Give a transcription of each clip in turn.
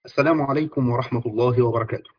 السلام عليكم ورحمة الله وبركاته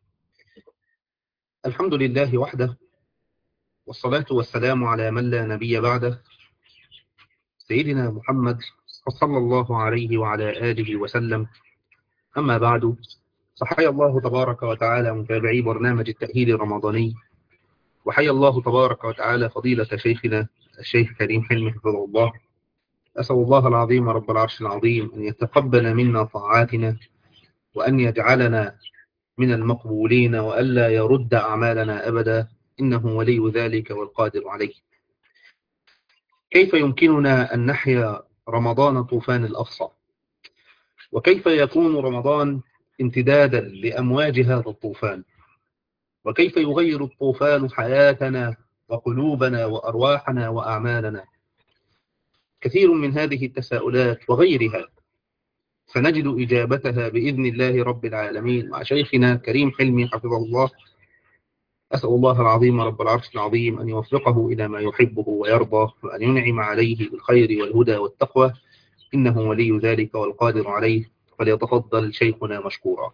الحمد لله وحده والصلاة والسلام على من لا نبي بعده سيدنا محمد صلى الله عليه وعلى آله وسلم أما بعد فحيا الله تبارك وتعالى متابعي برنامج التأهيل الرمضاني وحيا الله تبارك وتعالى فضيلة شيخنا الشيخ كريم حلمي حفظه الله أسأل الله العظيم رب العرش العظيم أن يتقبل منا طاعاتنا وأن يجعلنا من المقبولين وألا يرد أعمالنا أبدا إنه ولي ذلك والقادر عليه كيف يمكننا أن نحيا رمضان طوفان الأقصى وكيف يكون رمضان امتدادا لأمواج هذا الطوفان وكيف يغير الطوفان حياتنا وقلوبنا وأرواحنا وأعمالنا كثير من هذه التساؤلات وغيرها سنجد إجابتها بإذن الله رب العالمين مع شيخنا كريم حلمي حفظه الله أسأل الله العظيم رب العرش العظيم أن يوفقه إلى ما يحبه ويرضى وأن ينعم عليه بالخير والهدى والتقوى إنه ولي ذلك والقادر عليه فليتفضل شيخنا مشكورا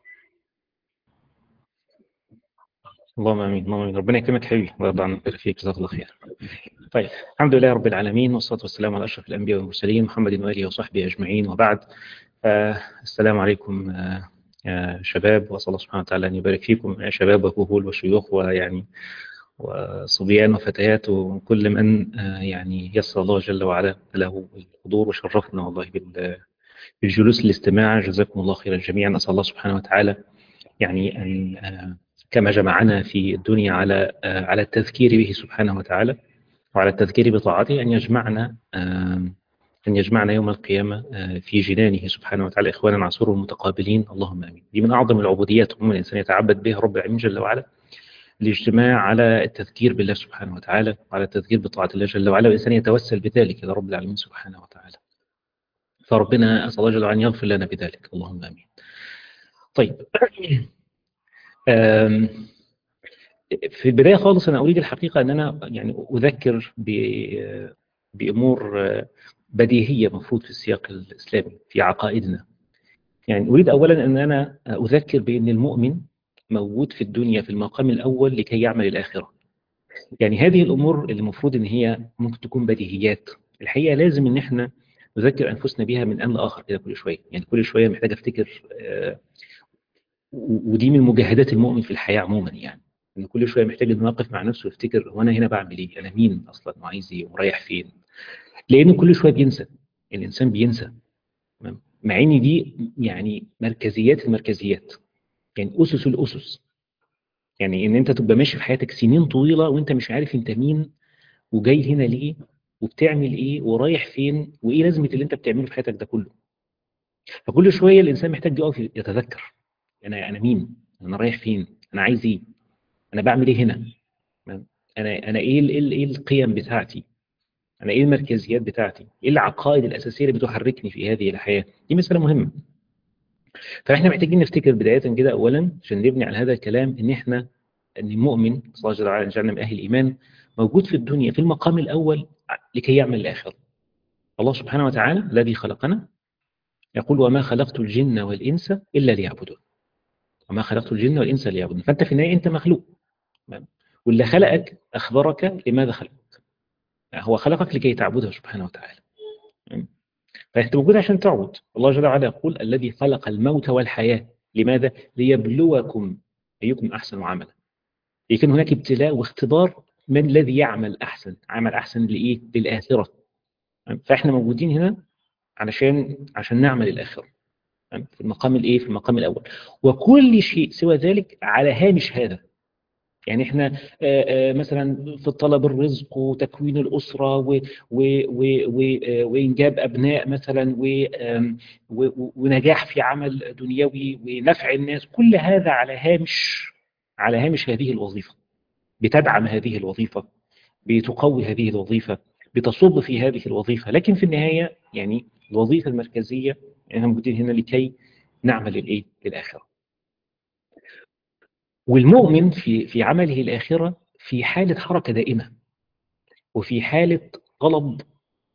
اللهم امين اللهم امين ربنا يكرمك حبيبي ويرضى عنك فيك جزاك الله خير طيب الحمد لله رب العالمين والصلاه والسلام على اشرف الانبياء والمرسلين محمد واله وصحبه اجمعين وبعد السلام عليكم يا شباب واسال الله سبحانه وتعالى ان يبارك فيكم يا شباب وكهول وشيوخ ويعني وصبيان وفتيات وكل من يعني يسر الله جل وعلا له الحضور وشرفنا والله بالجلوس الاستماع جزاكم الله خيرا جميعا اسال الله سبحانه وتعالى يعني ان كما جمعنا في الدنيا على على التذكير به سبحانه وتعالى وعلى التذكير بطاعته أن يجمعنا أن يجمعنا يوم القيامة في جنانه سبحانه وتعالى إخوانا عصور متقابلين اللهم آمين دي من أعظم العبوديات عموما الإنسان يتعبد بها رب العالمين جل وعلا الاجتماع على التذكير بالله سبحانه وتعالى وعلى التذكير بطاعة الله جل وعلا والإنسان يتوسل بذلك إلى رب العالمين سبحانه وتعالى فربنا أسأل الله جل وعلا أن يغفر لنا بذلك اللهم آمين طيب في البداية خالص أنا أريد الحقيقة أن أنا يعني أذكر بأمور بديهية مفروض في السياق الإسلامي في عقائدنا يعني أريد أولا أن أنا أذكر بأن المؤمن موجود في الدنيا في المقام الأول لكي يعمل الآخرة يعني هذه الأمور اللي المفروض أن هي ممكن تكون بديهيات الحقيقة لازم أن احنا نذكر أنفسنا بها من آن لآخر كده كل شوية يعني كل شوية محتاج أفتكر ودي من مجاهدات المؤمن في الحياة عموما يعني ان كل شويه محتاج انه يقف مع نفسه ويفتكر هو انا هنا بعمل ايه؟ انا مين اصلا وعايز ايه ورايح فين؟ لانه كل شويه بينسى الانسان بينسى مع ان دي يعني مركزيات المركزيات يعني اسس الاسس يعني ان انت تبقى ماشي في حياتك سنين طويله وانت مش عارف انت مين وجاي هنا ليه وبتعمل ايه ورايح فين وايه لازمه اللي انت بتعمله في حياتك ده كله فكل شويه الانسان محتاج يقف يتذكر انا انا مين انا رايح فين انا عايز ايه انا بعمل ايه هنا انا انا ايه ايه, إيه القيم بتاعتي انا ايه المركزيات بتاعتي ايه العقائد الاساسيه اللي بتحركني في هذه الحياه دي مساله مهمه فاحنا محتاجين نفتكر بدايه كده اولا عشان نبني على هذا الكلام ان احنا ان المؤمن صلى الله جل وعلا جعلنا من اهل الايمان موجود في الدنيا في المقام الاول لكي يعمل الاخره الله سبحانه وتعالى الذي خلقنا يقول وما خلقت الجن والانس الا ليعبدون وما خلقت الجن والانس ليعبدون فانت في النهايه انت مخلوق واللي خلقك اخبرك لماذا خلقك هو خلقك لكي تعبده سبحانه وتعالى فانت موجود عشان تعبد الله جل وعلا يقول الذي خلق الموت والحياه لماذا ليبلوكم ايكم احسن عملا يكون هناك ابتلاء واختبار من الذي يعمل احسن عمل احسن لايه للاخره فاحنا موجودين هنا علشان عشان نعمل الاخره في المقام الايه في المقام الاول وكل شيء سوى ذلك على هامش هذا يعني احنا آآ آآ مثلا في طلب الرزق وتكوين الاسره و و و و وانجاب ابناء مثلا و ونجاح في عمل دنيوي ونفع الناس كل هذا على هامش على هامش هذه الوظيفه بتدعم هذه الوظيفه بتقوي هذه الوظيفه بتصب في هذه الوظيفه لكن في النهايه يعني الوظيفه المركزيه احنا موجودين هنا لكي نعمل الايه للاخره والمؤمن في في عمله الاخره في حاله حركه دائمه وفي حاله طلب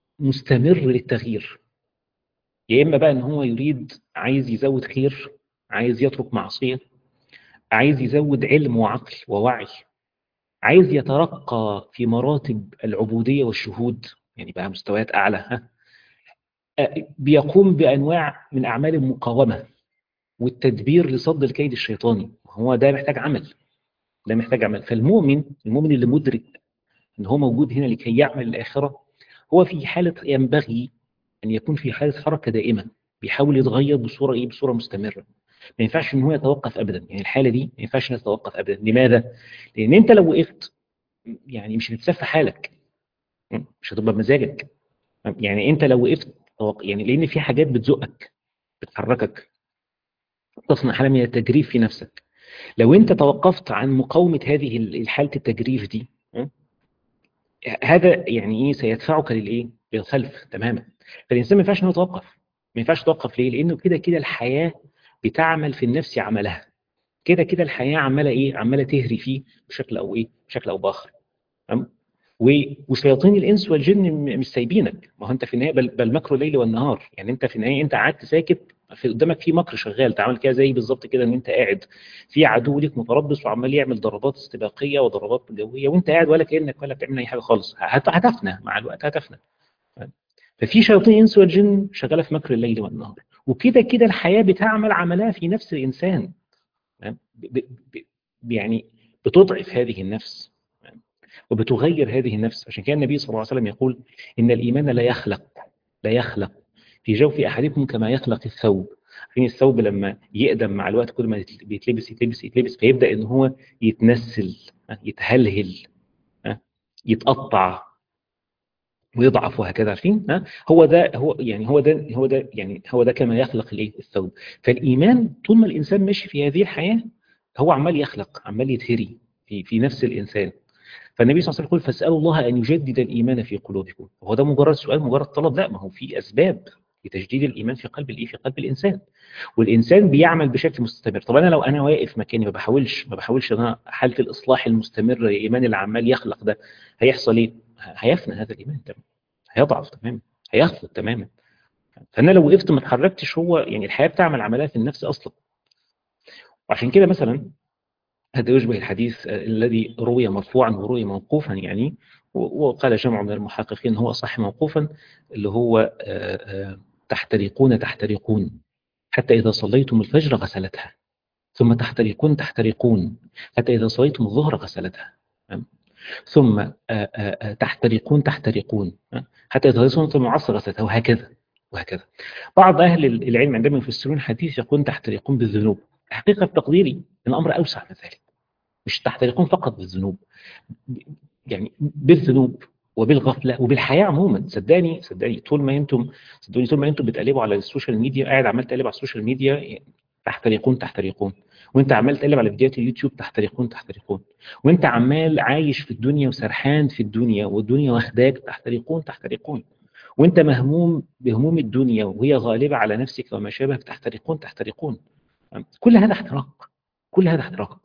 مستمر للتغيير يا اما بقى ان هو يريد عايز يزود خير عايز يترك معصية عايز يزود علم وعقل ووعي عايز يترقى في مراتب العبودية والشهود يعني بقى مستويات أعلى ها بيقوم بأنواع من أعمال المقاومة والتدبير لصد الكيد الشيطاني هو ده محتاج عمل ده محتاج عمل فالمؤمن المؤمن اللي مدرك ان هو موجود هنا لكي يعمل الآخرة هو في حالة ينبغي أن يكون في حالة حركة دائمة بيحاول يتغير بصورة إيه بصورة مستمرة ما ينفعش ان هو يتوقف ابدا يعني الحاله دي ما ينفعش انها تتوقف ابدا لماذا لان انت لو وقفت يعني مش هتتسفى حالك مش هتبقى بمزاجك يعني انت لو وقفت يعني لان في حاجات بتزقك بتحركك تصنع حاله من التجريف في نفسك لو انت توقفت عن مقاومه هذه الحاله التجريف دي هذا يعني ايه سيدفعك للايه للخلف تماما فالانسان ما ينفعش انه يتوقف ما ينفعش يتوقف ليه لانه كده كده الحياه بتعمل في النفس عملها كده كده الحياة عمالة ايه عمالة تهري فيه بشكل او ايه بشكل او باخر وشياطين الانس والجن مش سايبينك ما هو انت في النهايه بل, بل مكر الليل والنهار يعني انت في النهايه انت قعدت ساكت في قدامك في مكر شغال تعمل كده زي بالظبط كده ان انت قاعد في عدو ليك متربص وعمال يعمل ضربات استباقيه وضربات جويه وانت قاعد ولا كانك ولا بتعمل اي حاجه خالص هتفنى مع الوقت هتفنى ففي شياطين الانس والجن شغاله في مكر الليل والنهار وكده كده الحياة بتعمل عملها في نفس الإنسان يعني بتضعف هذه النفس وبتغير هذه النفس عشان كان النبي صلى الله عليه وسلم يقول إن الإيمان لا يخلق لا يخلق في جوف أحدكم كما يخلق الثوب عارفين الثوب لما يقدم مع الوقت كل ما بيتلبس يتلبس يتلبس فيبدأ إن هو يتنسل يتهلهل يتقطع ويضعف وهكذا عارفين ها هو ده هو يعني هو ده هو ده يعني هو ده كما يخلق الايه الثوب فالايمان طول ما الانسان ماشي في هذه الحياه هو عمال يخلق عمال يتهري في في نفس الانسان فالنبي صلى الله عليه وسلم يقول فاسالوا الله ان يجدد الايمان في قلوبكم هو ده مجرد سؤال مجرد طلب لا ما هو في اسباب لتجديد الايمان في قلب الايه في قلب الانسان والانسان بيعمل بشكل مستمر طب انا لو انا واقف مكاني ما بحاولش ما بحاولش انا حاله الاصلاح المستمر الايمان اللي عمال يخلق ده هيحصل ايه هيفنى هذا الايمان تماما هيضعف تماما هيخفض تماما فانا لو وقفت ما اتحركتش هو يعني الحياه بتعمل عملها في النفس اصلا وعشان كده مثلا هذا يشبه الحديث الذي روي مرفوعا وروي موقوفا يعني وقال جمع من المحققين هو صح موقوفا اللي هو تحترقون تحترقون حتى إذا صليتم الفجر غسلتها ثم تحترقون تحترقون حتى إذا صليتم الظهر غسلتها ثم تحترقون تحترقون حتى إذا صليتم العصر غسلتها وهكذا وهكذا بعض أهل العلم عندما يفسرون حديث يقولون تحترقون بالذنوب الحقيقة في تقديري الأمر أوسع من ذلك مش تحترقون فقط بالذنوب يعني بالذنوب وبالغفله وبالحياه عموما صدقني صدقني طول ما انتم صدقوني طول ما انتم بتقلبوا على السوشيال ميديا قاعد عمال تقلب على السوشيال ميديا تحترقون تحترقون وانت عمال تقلب على فيديوهات اليوتيوب تحترقون تحترقون وانت عمال عايش في الدنيا وسرحان في الدنيا والدنيا واخداك تحترقون تحترقون وانت مهموم بهموم الدنيا وهي غالبه على نفسك وما شابه تحترقون تحترقون كل هذا احتراق كل هذا احتراق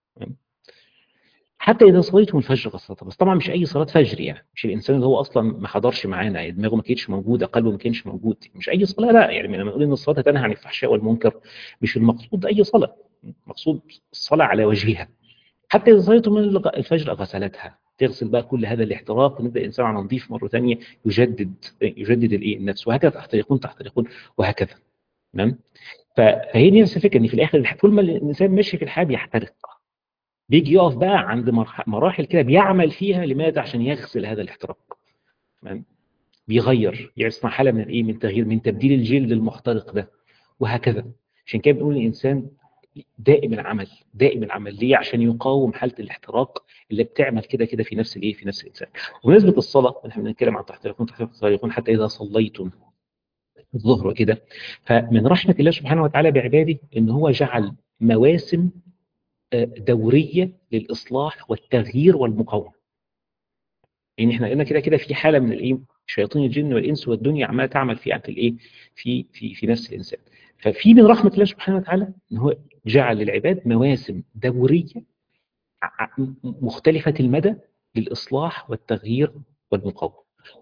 حتى اذا صليتم الفجر غسلت بس طبعا مش اي صلاه فجر يعني مش الانسان اللي هو اصلا ما حضرش معانا يعني دماغه ما كانتش موجوده قلبه ما كانش موجود مش اي صلاه لا يعني لما نقول ان الصلاه تنهى عن الفحشاء والمنكر مش المقصود اي صلاه المقصود الصلاه على وجهها حتى اذا صليتم الفجر غسلتها تغسل بقى كل هذا الاحتراق ونبدا الانسان على نظيف مره ثانيه يجدد يجدد الايه النفس وهكذا تحترقون تحترقون وهكذا تمام فهي دي نفس الفكره ان في الاخر طول ما الانسان ماشي في الحياه بيحترق بيجي يقف بقى عند مراحل كده بيعمل فيها لماذا عشان يغسل هذا الاحتراق تمام بيغير يصنع حاله من الايه من تغيير من تبديل الجلد المحترق ده وهكذا عشان كده بنقول الانسان دائم العمل دائم العمل ليه عشان يقاوم حاله الاحتراق اللي بتعمل كده كده في نفس الايه في نفس الانسان وبالنسبه للصلاه احنا بنتكلم عن تحترقون تحترقون حتى اذا صليتم الظهر وكده فمن رحمه الله سبحانه وتعالى بعباده ان هو جعل مواسم دورية للإصلاح والتغيير والمقاومة يعني احنا قلنا كده كده في حالة من الايه شياطين الجن والإنس والدنيا عمالة تعمل في في الايه في في في نفس الإنسان ففي من رحمة الله سبحانه وتعالى ان هو جعل للعباد مواسم دورية مختلفة المدى للإصلاح والتغيير والمقاومة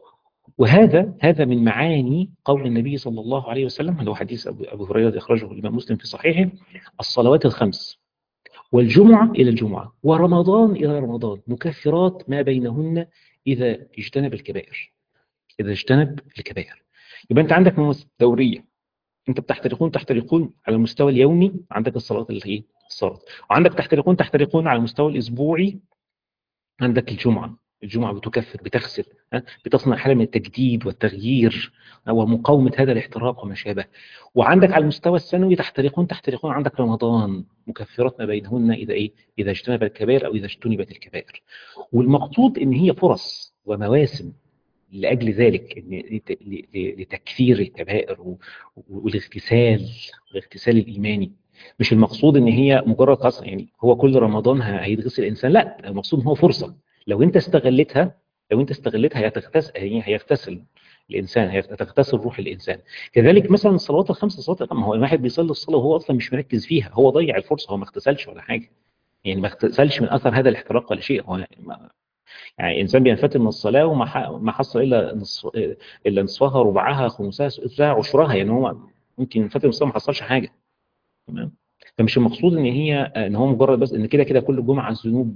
وهذا هذا من معاني قول النبي صلى الله عليه وسلم اللي هو حديث أبو أبو هريرة أخرجه الإمام مسلم في صحيحه الصلوات الخمس والجمعة إلى الجمعة ورمضان إلى رمضان مكفرات ما بينهن إذا اجتنب الكبائر إذا اجتنب الكبائر يبقى أنت عندك مواسم دورية أنت بتحترقون تحترقون على المستوى اليومي عندك الصلاة اللي هي الصلاة وعندك تحترقون تحترقون على المستوى الأسبوعي عندك الجمعة الجمعة بتكفر بتغسل ها؟ بتصنع حالة من التجديد والتغيير ومقاومة هذا الاحتراق وما شابه وعندك على المستوى السنوي تحترقون تحترقون عندك رمضان مكفرات ما بينهن إذا إيه إذا اجتنب الكبائر أو إذا اجتنبت الكبائر والمقصود إن هي فرص ومواسم لأجل ذلك إن لتكفير الكبائر والاغتسال الاغتسال الإيماني مش المقصود ان هي مجرد قصر يعني هو كل رمضان هيتغسل الانسان لا المقصود ان هو فرصه لو انت استغلتها لو انت استغلتها هتغتسل هيغتسل الانسان هتغتسل روح الانسان كذلك مثلا الصلوات الخمس صلوات ما هو الواحد بيصلي الصلاه وهو اصلا مش مركز فيها هو ضيع الفرصه هو ما اغتسلش ولا حاجه يعني ما اغتسلش من اثر هذا الاحتراق ولا شيء هو ما يعني انسان بينفتل من الصلاه وما ما حصل الا نصف الا نصفها ربعها خمسها سدسها عشرها يعني هو ممكن ينفتل من الصلاه ما حصلش حاجه تمام فمش المقصود ان هي ان هو مجرد بس ان كده كده كل جمعه الذنوب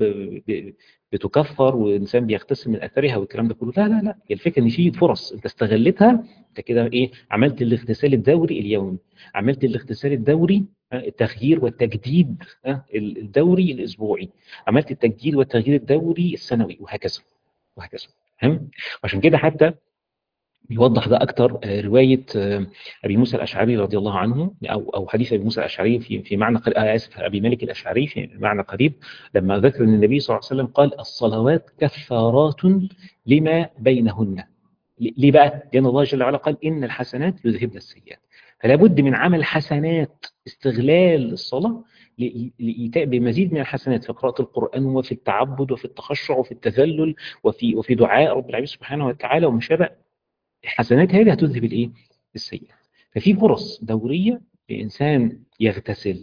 بتكفر والانسان بيغتسل من اثرها والكلام ده كله لا لا لا هي الفكره ان في فرص انت استغلتها انت كده ايه عملت الاغتسال الدوري اليومي عملت الاغتسال الدوري التغيير والتجديد الدوري الاسبوعي عملت التجديد والتغيير الدوري السنوي وهكذا وهكذا فاهم عشان كده حتى يوضح ده أكتر رواية أبي موسى الأشعري رضي الله عنه أو أو حديث أبي موسى الأشعري في في معنى آسف أبي مالك الأشعري في معنى قريب لما ذكر أن النبي صلى الله عليه وسلم قال الصلوات كفارات لما بينهن ليه بقى؟ لأن الله جل وعلا قال إن الحسنات يذهبن السيئات فلا بد من عمل حسنات استغلال الصلاة لإيتاء بمزيد من الحسنات في قراءة القرآن وفي التعبد وفي التخشع وفي التذلل وفي وفي دعاء رب العالمين سبحانه وتعالى وما شابه الحسنات هذه هتذهب الايه السيئات ففي فرص دوريه لانسان يغتسل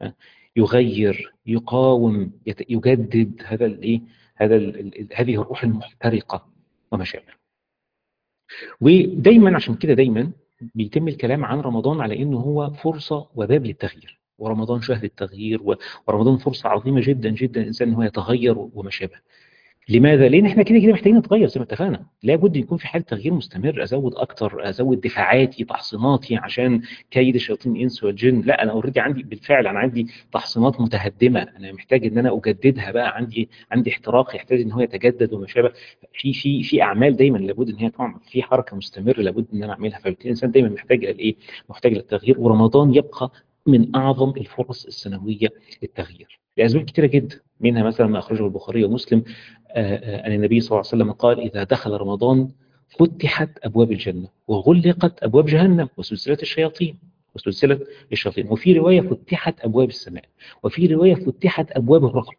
يغير يقاوم يجدد هذا الايه هذا ال هذه الروح المحترقه وما شابه ودايما عشان كده دايما بيتم الكلام عن رمضان على انه هو فرصه وباب للتغيير ورمضان شهر التغيير ورمضان فرصه عظيمه جدا جدا الانسان ان هو يتغير وما شابه لماذا؟ لان احنا كده كده محتاجين نتغير زي ما اتفقنا، لابد يكون في حاله تغيير مستمر، ازود اكتر، ازود دفاعاتي، تحصيناتي عشان كيد الشياطين الانس والجن، لا انا اوريدي عندي بالفعل انا عندي تحصينات متهدمه، انا محتاج ان انا اجددها بقى، عندي عندي احتراق يحتاج ان هو يتجدد وما شابه، في في في اعمال دايما لابد ان هي تعمل، في حركه مستمره لابد ان انا اعملها، فبالتالي الانسان دايما محتاج الايه؟ محتاج للتغيير، ورمضان يبقى من اعظم الفرص السنويه للتغيير، لاسباب كثيره جدا، منها مثلا ما اخرجه البخاري ومسلم أن النبي صلى الله عليه وسلم قال إذا دخل رمضان فتحت أبواب الجنة وغلقت أبواب جهنم وسلسلة الشياطين وسلسلة الشياطين وفي رواية فتحت أبواب السماء وفي رواية فتحت أبواب الرحمة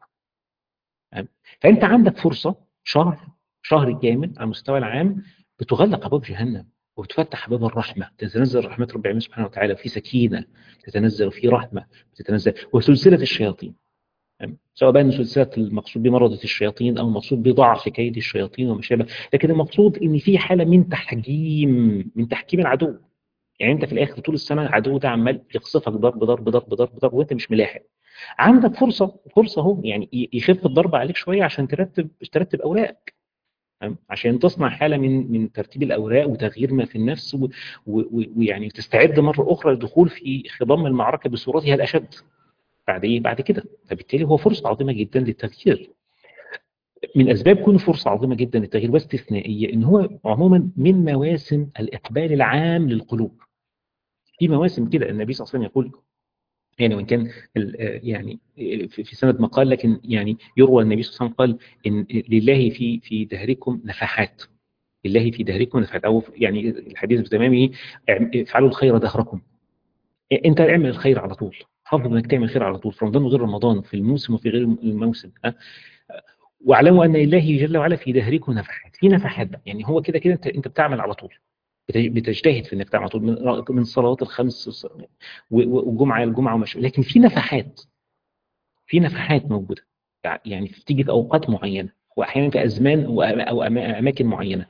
فأنت عندك فرصة شهر شهر كامل على المستوى العام بتغلق أبواب جهنم وبتفتح باب الرحمة تتنزل رحمة رب العالمين سبحانه وتعالى في سكينة تتنزل في رحمة تتنزل وسلسلة الشياطين سواء بقى سلسلة المقصود بمرضة الشياطين أو المقصود بضعف كيد الشياطين وما شابه لكن المقصود إن في حالة من تحجيم من تحكيم العدو يعني أنت في الآخر طول السنة العدو ده عمال يقصفك ضرب ضرب ضرب ضرب ضرب وأنت مش ملاحق عندك فرصة فرصة أهو يعني يخف الضرب عليك شوية عشان ترتب ترتب أوراقك عشان تصنع حالة من من ترتيب الأوراق وتغيير ما في النفس ويعني تستعد مرة أخرى للدخول في خضم المعركة بصورتها الأشد بعد ايه بعد كده فبالتالي هو فرصه عظيمه جدا للتغيير من اسباب كون فرصه عظيمه جدا للتغيير واستثنائيه ان هو عموما من مواسم الاقبال العام للقلوب في مواسم كده النبي صلى الله عليه وسلم يقول يعني وان كان يعني في سند مقال لكن يعني يروى النبي صلى الله عليه وسلم قال ان لله في في دهركم نفحات لله في دهركم نفحات او يعني الحديث بتمامه افعلوا الخير دهركم انت اعمل الخير على طول حافظ انك تعمل خير على طول في رمضان وغير رمضان في الموسم وفي غير الموسم أه؟ واعلموا ان لله جل وعلا في دهركم نفحات في نفحات يعني هو كده كده انت انت بتعمل على طول بتجتهد في انك تعمل على طول من, من الصلوات الخمس والجمعه الجمعه ومش لكن في نفحات في نفحات موجوده يعني بتيجي في اوقات معينه واحيانا في ازمان او اماكن معينه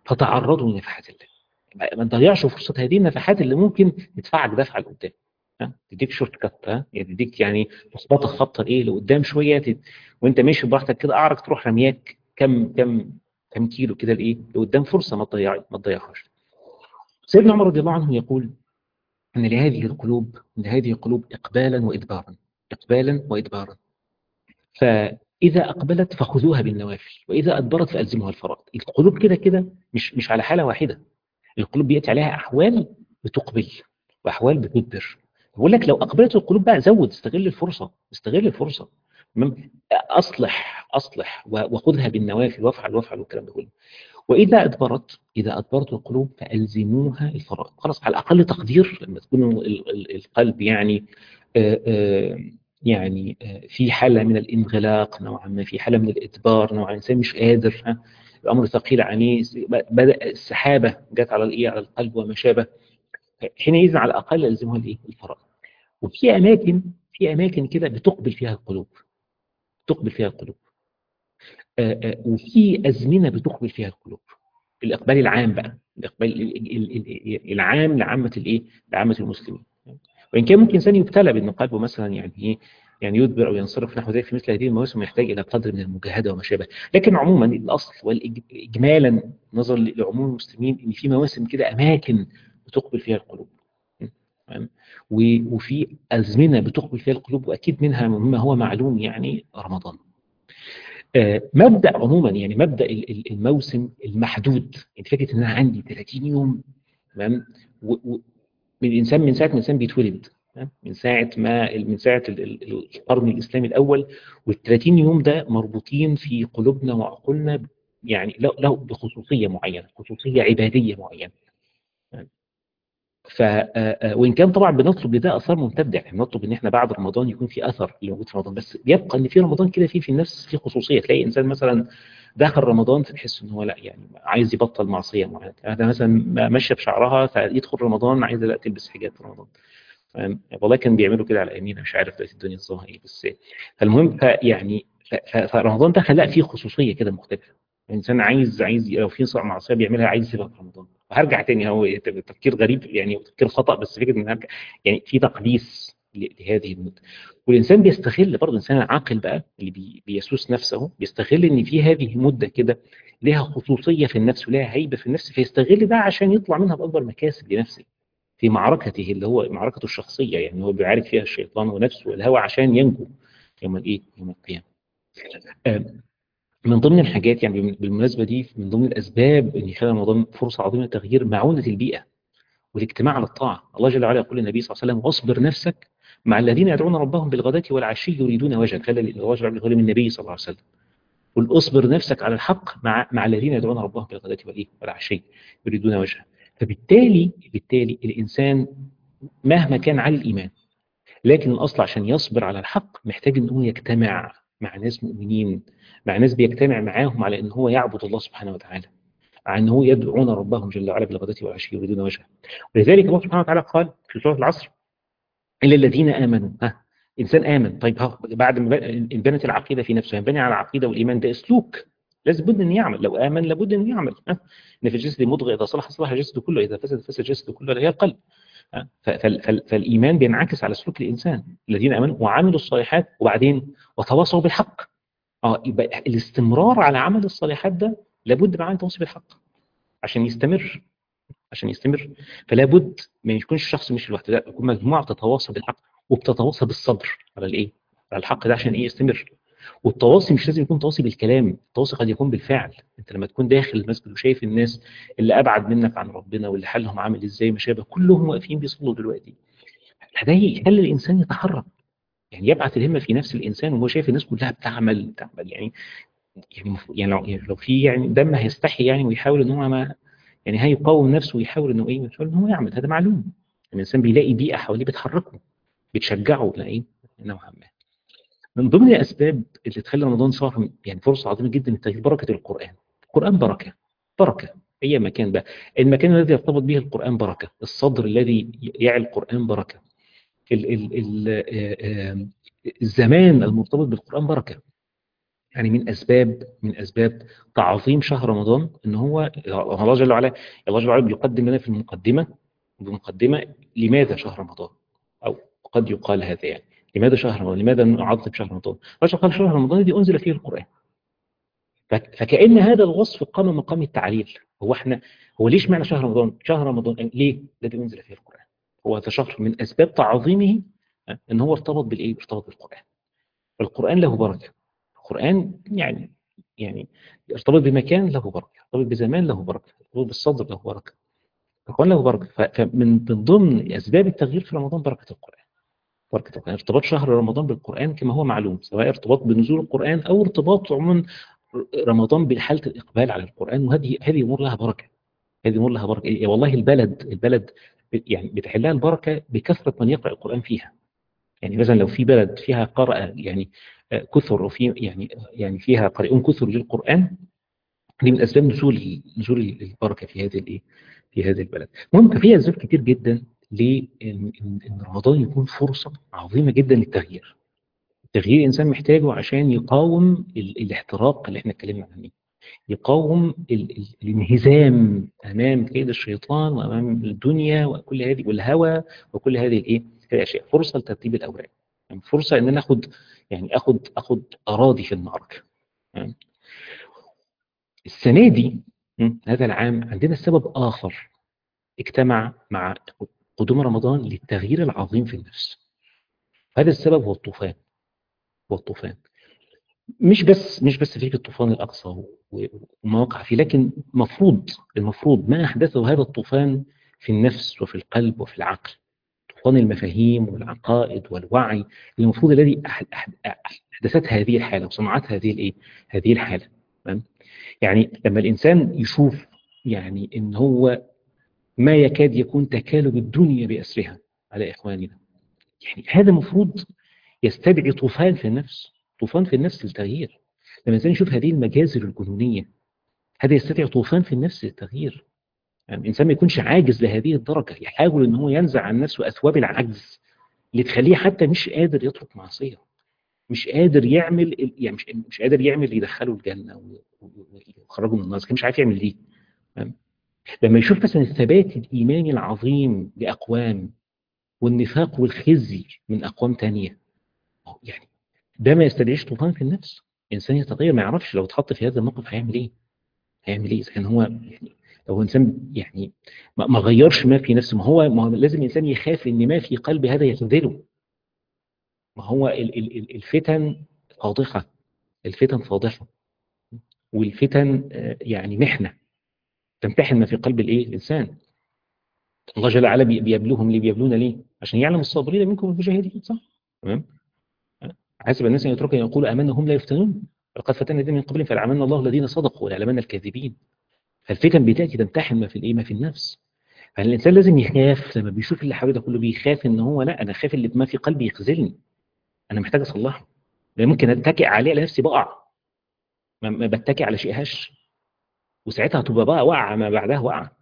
فتعرضوا لنفحات الله ما تضيعش فرصه هذه النفحات اللي ممكن تدفعك دفعه لقدام ها تديك شورت كات ها يعني تديك يعني تخبطك خبطه ايه لقدام شويه تد... وانت ماشي براحتك كده اعرق تروح رمياك كم كم كم كيلو كده لايه لقدام فرصه ما تضيع ما تضيعهاش سيدنا عمر رضي الله عنه يقول ان لهذه القلوب لهذه القلوب اقبالا وادبارا اقبالا وادبارا فاذا اقبلت فخذوها بالنوافل واذا ادبرت فالزموها الفرائض القلوب كده كده مش مش على حاله واحده القلوب بياتي عليها احوال بتقبل واحوال بتدبر بقول لك لو اقبلت القلوب بقى زود استغل الفرصه استغل الفرصه اصلح اصلح وخذها بالنوافل وافعل وافعل والكلام ده كله واذا ادبرت اذا ادبرت القلوب فالزموها الفرائض خلاص على اقل تقدير لما تكون القلب يعني آآ آآ يعني في حاله من الانغلاق نوعا ما في حاله من الادبار نوعا الانسان مش قادر ها الامر ثقيل عليه بدا السحابه جت على الايه على القلب وما شابه حينئذ على الاقل الزمها الايه الفرائض وفي اماكن في اماكن كده بتقبل فيها القلوب تقبل فيها القلوب آآ آآ وفي ازمنه بتقبل فيها القلوب الاقبال العام بقى الاقبال العام لعامه الايه لعامه المسلمين وان كان ممكن انسان يبتلى بان قلبه مثلا يعني ايه يعني يدبر او ينصرف نحو ذلك في مثل هذه المواسم يحتاج الى قدر من المجاهده وما شابه لكن عموما الاصل واجمالا نظرا لعموم المسلمين ان في مواسم كده اماكن بتقبل فيها القلوب وفي ازمنه بتقبل فيها القلوب واكيد منها مما هو معلوم يعني رمضان مبدا عموما يعني مبدا الموسم المحدود يعني فكره ان انا عندي 30 يوم تمام من الانسان من ساعه ما الانسان بيتولد من ساعه ما من ساعه القرن الاسلامي الاول وال 30 يوم ده مربوطين في قلوبنا وعقولنا يعني له بخصوصيه معينه خصوصيه عباديه معينه ف وان كان طبعا بنطلب لده اثار ممتده يعني بنطلب ان احنا بعد رمضان يكون في اثر اللي موجود في رمضان بس يبقى ان في رمضان كده في في النفس في خصوصيه تلاقي انسان مثلا داخل رمضان فتحس ان هو لا يعني عايز يبطل معصيه معينه هذا مثلا ماشيه بشعرها فيدخل رمضان عايزه لا تلبس حجاب في رمضان والله كان بيعملوا كده على يمين مش عارف دلوقتي الدنيا نظامها ايه بس فالمهم فيعني فرمضان ده خلق فيه خصوصيه كده مختلفه الانسان عايز عايز لو في صنع معصيه بيعملها عايز يسيبها في رمضان وهرجع تاني هو تفكير غريب يعني تفكير خطا بس فكره ان هرجع يعني في تقديس لهذه المده والانسان بيستغل برضه الانسان العاقل بقى اللي بي بيسوس نفسه بيستغل ان في هذه مده كده لها خصوصيه في النفس ولها هيبه في النفس فيستغل ده عشان يطلع منها باكبر مكاسب لنفسه في معركته اللي هو معركته الشخصيه يعني هو بيعارك فيها الشيطان ونفسه والهوى عشان ينجو يوم الايه يوم القيامه من ضمن الحاجات يعني بالمناسبه دي من ضمن الاسباب ان يخلي رمضان فرصه عظيمه لتغيير معونه البيئه والاجتماع على الطاعه، الله جل وعلا يقول للنبي صلى الله عليه وسلم واصبر نفسك مع الذين يدعون ربهم بالغداة والعشي يريدون وجهه خلى الله جل وعلا يقول النبي صلى الله عليه وسلم قل اصبر نفسك على الحق مع مع الذين يدعون ربهم بالغداة والايه والعشي يريدون وجهه فبالتالي بالتالي الانسان مهما كان على الايمان لكن الاصل عشان يصبر على الحق محتاج ان هو يجتمع مع ناس مؤمنين مع ناس بيجتمع معاهم على ان هو يعبد الله سبحانه وتعالى مع ان هو يدعون ربهم جل وعلا بالغداة والعشي يريدون وجهه ولذلك الله سبحانه وتعالى قال في سوره العصر الا الذين امنوا ها انسان امن طيب ها بعد ما انبنت العقيده في نفسه ينبني على العقيده والايمان ده سلوك لازم بد ان يعمل لو امن لابد ان يعمل ها ان في الجسد مضغه اذا صلح صلح الجسد كله اذا فسد فسد الجسد كله اللي هي القلب فالايمان بينعكس على سلوك الانسان الذين امنوا وعملوا الصالحات وبعدين وتواصوا بالحق اه يبقى الاستمرار على عمل الصالحات ده لابد مع تواصي بالحق عشان يستمر عشان يستمر فلا بد ما يكونش الشخص مش لوحده لا يكون مجموعه بتتواصى بالحق وبتتواصى بالصبر على الايه؟ على الحق ده عشان ايه يستمر والتواصي مش لازم يكون تواصي بالكلام التواصي قد يكون بالفعل انت لما تكون داخل المسجد وشايف الناس اللي ابعد منك عن ربنا واللي حالهم عامل ازاي ما شابه كلهم واقفين بيصلوا دلوقتي ده يخلي الانسان يتحرك يعني يبعث الهمه في نفس الانسان وهو شايف الناس كلها بتعمل بتعمل يعني يعني يعني لو, لو في يعني دم هيستحي يعني ويحاول ان هو ما يعني هيقاوم نفسه ويحاول انه ايه يحاول ان هو يعمل هذا معلوم الانسان بيلاقي بيئه حواليه بتحركه بتشجعه لايه نوعا ما من ضمن الاسباب اللي تخلي رمضان شهر يعني فرصه عظيمه جدا لتغيير بركه القران القران بركه بركه اي مكان بقى المكان الذي يرتبط به القران بركه الصدر الذي يعي القران بركه ال ال ال الزمان المرتبط بالقران بركه يعني من اسباب من اسباب تعظيم شهر رمضان ان هو الله جل وعلا الله جل وعلا بيقدم لنا في المقدمه بمقدمه لماذا شهر رمضان او قد يقال هذا يعني لماذا شهر رمضان لماذا نعظم شهر رمضان رجل قال شهر رمضان الذي انزل فيه القران فكأن هذا الوصف قام مقام التعليل هو احنا هو ليش معنى شهر رمضان شهر رمضان ليه الذي انزل فيه القران هو هذا شهر من اسباب تعظيمه ان هو ارتبط بالايه ارتبط بالقران القران له بركه القرآن يعني يعني يرتبط بمكان له بركة يرتبط بزمان له بركة يرتبط بالصدر له بركة القرآن له بركة فمن من ضمن أسباب التغيير في رمضان بركة القرآن بركة القرآن ارتباط شهر رمضان بالقرآن كما هو معلوم سواء ارتباط بنزول القرآن أو ارتباط عموما رمضان بحالة الإقبال على القرآن وهذه هذه أمور لها بركة هذه أمور لها بركة والله البلد البلد يعني بتحلها البركة بكثرة من يقرأ القرآن فيها يعني مثلا لو في بلد فيها قرأ يعني كثر وفي يعني يعني فيها قارئون كثر للقرآن دي من اسباب نزول نزول البركه في هذه الايه في هذه البلد. المهم في اسباب كتير جدا لان رمضان يكون فرصه عظيمه جدا للتغيير. التغيير الانسان محتاجه عشان يقاوم الاحتراق اللي احنا اتكلمنا عنه. يقاوم الانهزام امام كيد الشيطان وامام الدنيا وكل هذه والهوى وكل هذه الايه الاشياء فرصه لترتيب الاوراق يعني فرصه ان انا اخد يعني اخد اخد اراضي في المعركه يعني السنه دي هذا العام عندنا سبب اخر اجتمع مع قدوم رمضان للتغيير العظيم في النفس هذا السبب هو الطوفان هو الطوفان مش بس مش بس فكره الطوفان الاقصى وما وقع فيه لكن مفروض المفروض ما احدثه هذا الطوفان في النفس وفي القلب وفي العقل طوفان المفاهيم والعقائد والوعي المفروض الذي احدثت هذه الحاله وصنعت هذه الايه هذه الحاله يعني لما الانسان يشوف يعني ان هو ما يكاد يكون تكالب الدنيا باسرها على اخواننا يعني هذا المفروض يستدعي طوفان في النفس طوفان في النفس للتغيير لما الانسان يشوف هذه المجازر الجنونيه هذا يستدعي طوفان في النفس للتغيير يعني الانسان ما يكونش عاجز لهذه الدرجه يحاول ان هو ينزع عن نفسه اثواب العجز اللي تخليه حتى مش قادر يترك معصيه مش قادر يعمل يعني مش, مش قادر يعمل يدخله الجنه ويخرجه من النار مش عارف يعمل دي لما يشوف مثلا الثبات الايماني العظيم لاقوام والنفاق والخزي من اقوام تانية يعني ده ما يستدعيش طوفان في النفس انسان يتغير ما يعرفش لو اتحط في هذا الموقف هيعمل ايه هيعمل ايه اذا كان هو يعني لو انسان يعني ما غيرش ما في نفسه ما هو ما هو لازم الانسان يخاف ان ما في قلب هذا يخذله ما هو الفتن فاضحه الفتن فاضحه والفتن يعني محنه تمتحن ما في قلب الايه الانسان الله جل وعلا بيبلوهم ليه بيبلونا ليه عشان يعلم الصابرين منكم المجاهدين صح تمام حسب الناس ان يتركوا ان يقولوا امنا هم لا يفتنون لقد فتنا الذين من قبلهم فلعملنا الله الذين صدقوا ولعلمنا الكاذبين فالفتن بتاتي تمتحن ما في الايه ما في النفس فالانسان لازم يخاف لما بيشوف اللي حواليه ده كله بيخاف ان هو لا انا خايف اللي ما في قلبي يخذلني انا محتاج اصلحه ممكن اتكئ عليه على نفسي بقع ما بتكئ على شيء هش وساعتها هتبقى بقى وقعه ما بعدها وقعه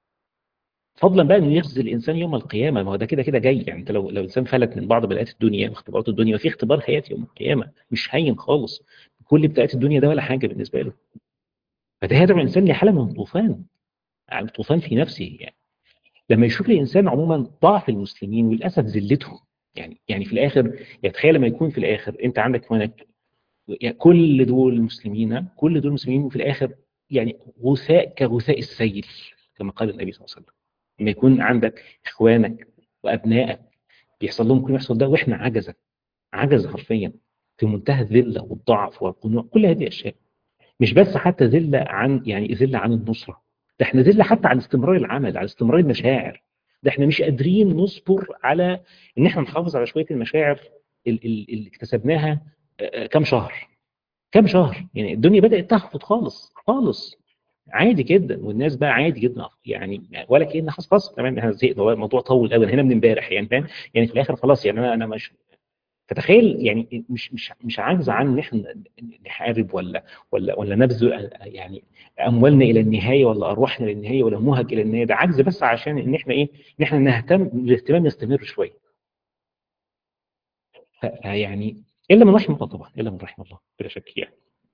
فضلا بقى انه يخزي الانسان يوم القيامه ما هو ده كده كده جاي يعني انت لو لو الانسان فلت من بعض بلاءات الدنيا واختبارات الدنيا وفي اختبار حياتي يوم القيامه مش هين خالص كل بتاعت الدنيا ده ولا حاجه بالنسبه له فده يدعو الانسان لحاله من الطوفان يعني طوفان في نفسه يعني لما يشوف الانسان عموما ضعف المسلمين وللاسف ذلتهم يعني يعني في الاخر يعني تخيل لما يكون في الاخر انت عندك اخوانك يعني كل دول مسلمين كل دول مسلمين وفي الاخر يعني غثاء كغثاء السيل كما قال النبي صلى الله عليه وسلم لما يكون عندك اخوانك وابنائك بيحصل لهم كل يحصل ده واحنا عجزه عجزه حرفيا في منتهى الذله والضعف والقنوع كل هذه الاشياء مش بس حتى ذله عن يعني ذله عن النصره ده احنا ذله حتى عن استمرار العمل على استمرار المشاعر ده احنا مش قادرين نصبر على ان احنا نحافظ على شويه المشاعر اللي اكتسبناها كم شهر كم شهر يعني الدنيا بدات تخفض خالص خالص عادي جدا والناس بقى عادي جدا يعني ولا كان خلاص خلاص تمام احنا زهقنا الموضوع طول قوي هنا من امبارح يعني فاهم يعني في الاخر خلاص يعني انا انا مش فتخيل يعني مش مش مش عاجز عن ان احنا نحارب ولا ولا ولا نبذل يعني اموالنا الى النهايه ولا ارواحنا الى النهايه ولا مهج الى النهايه ده عجز بس عشان ان احنا ايه ان احنا نهتم الاهتمام يستمر شويه يعني الا من رحم الله طبعا الا من رحم الله بلا شك يعني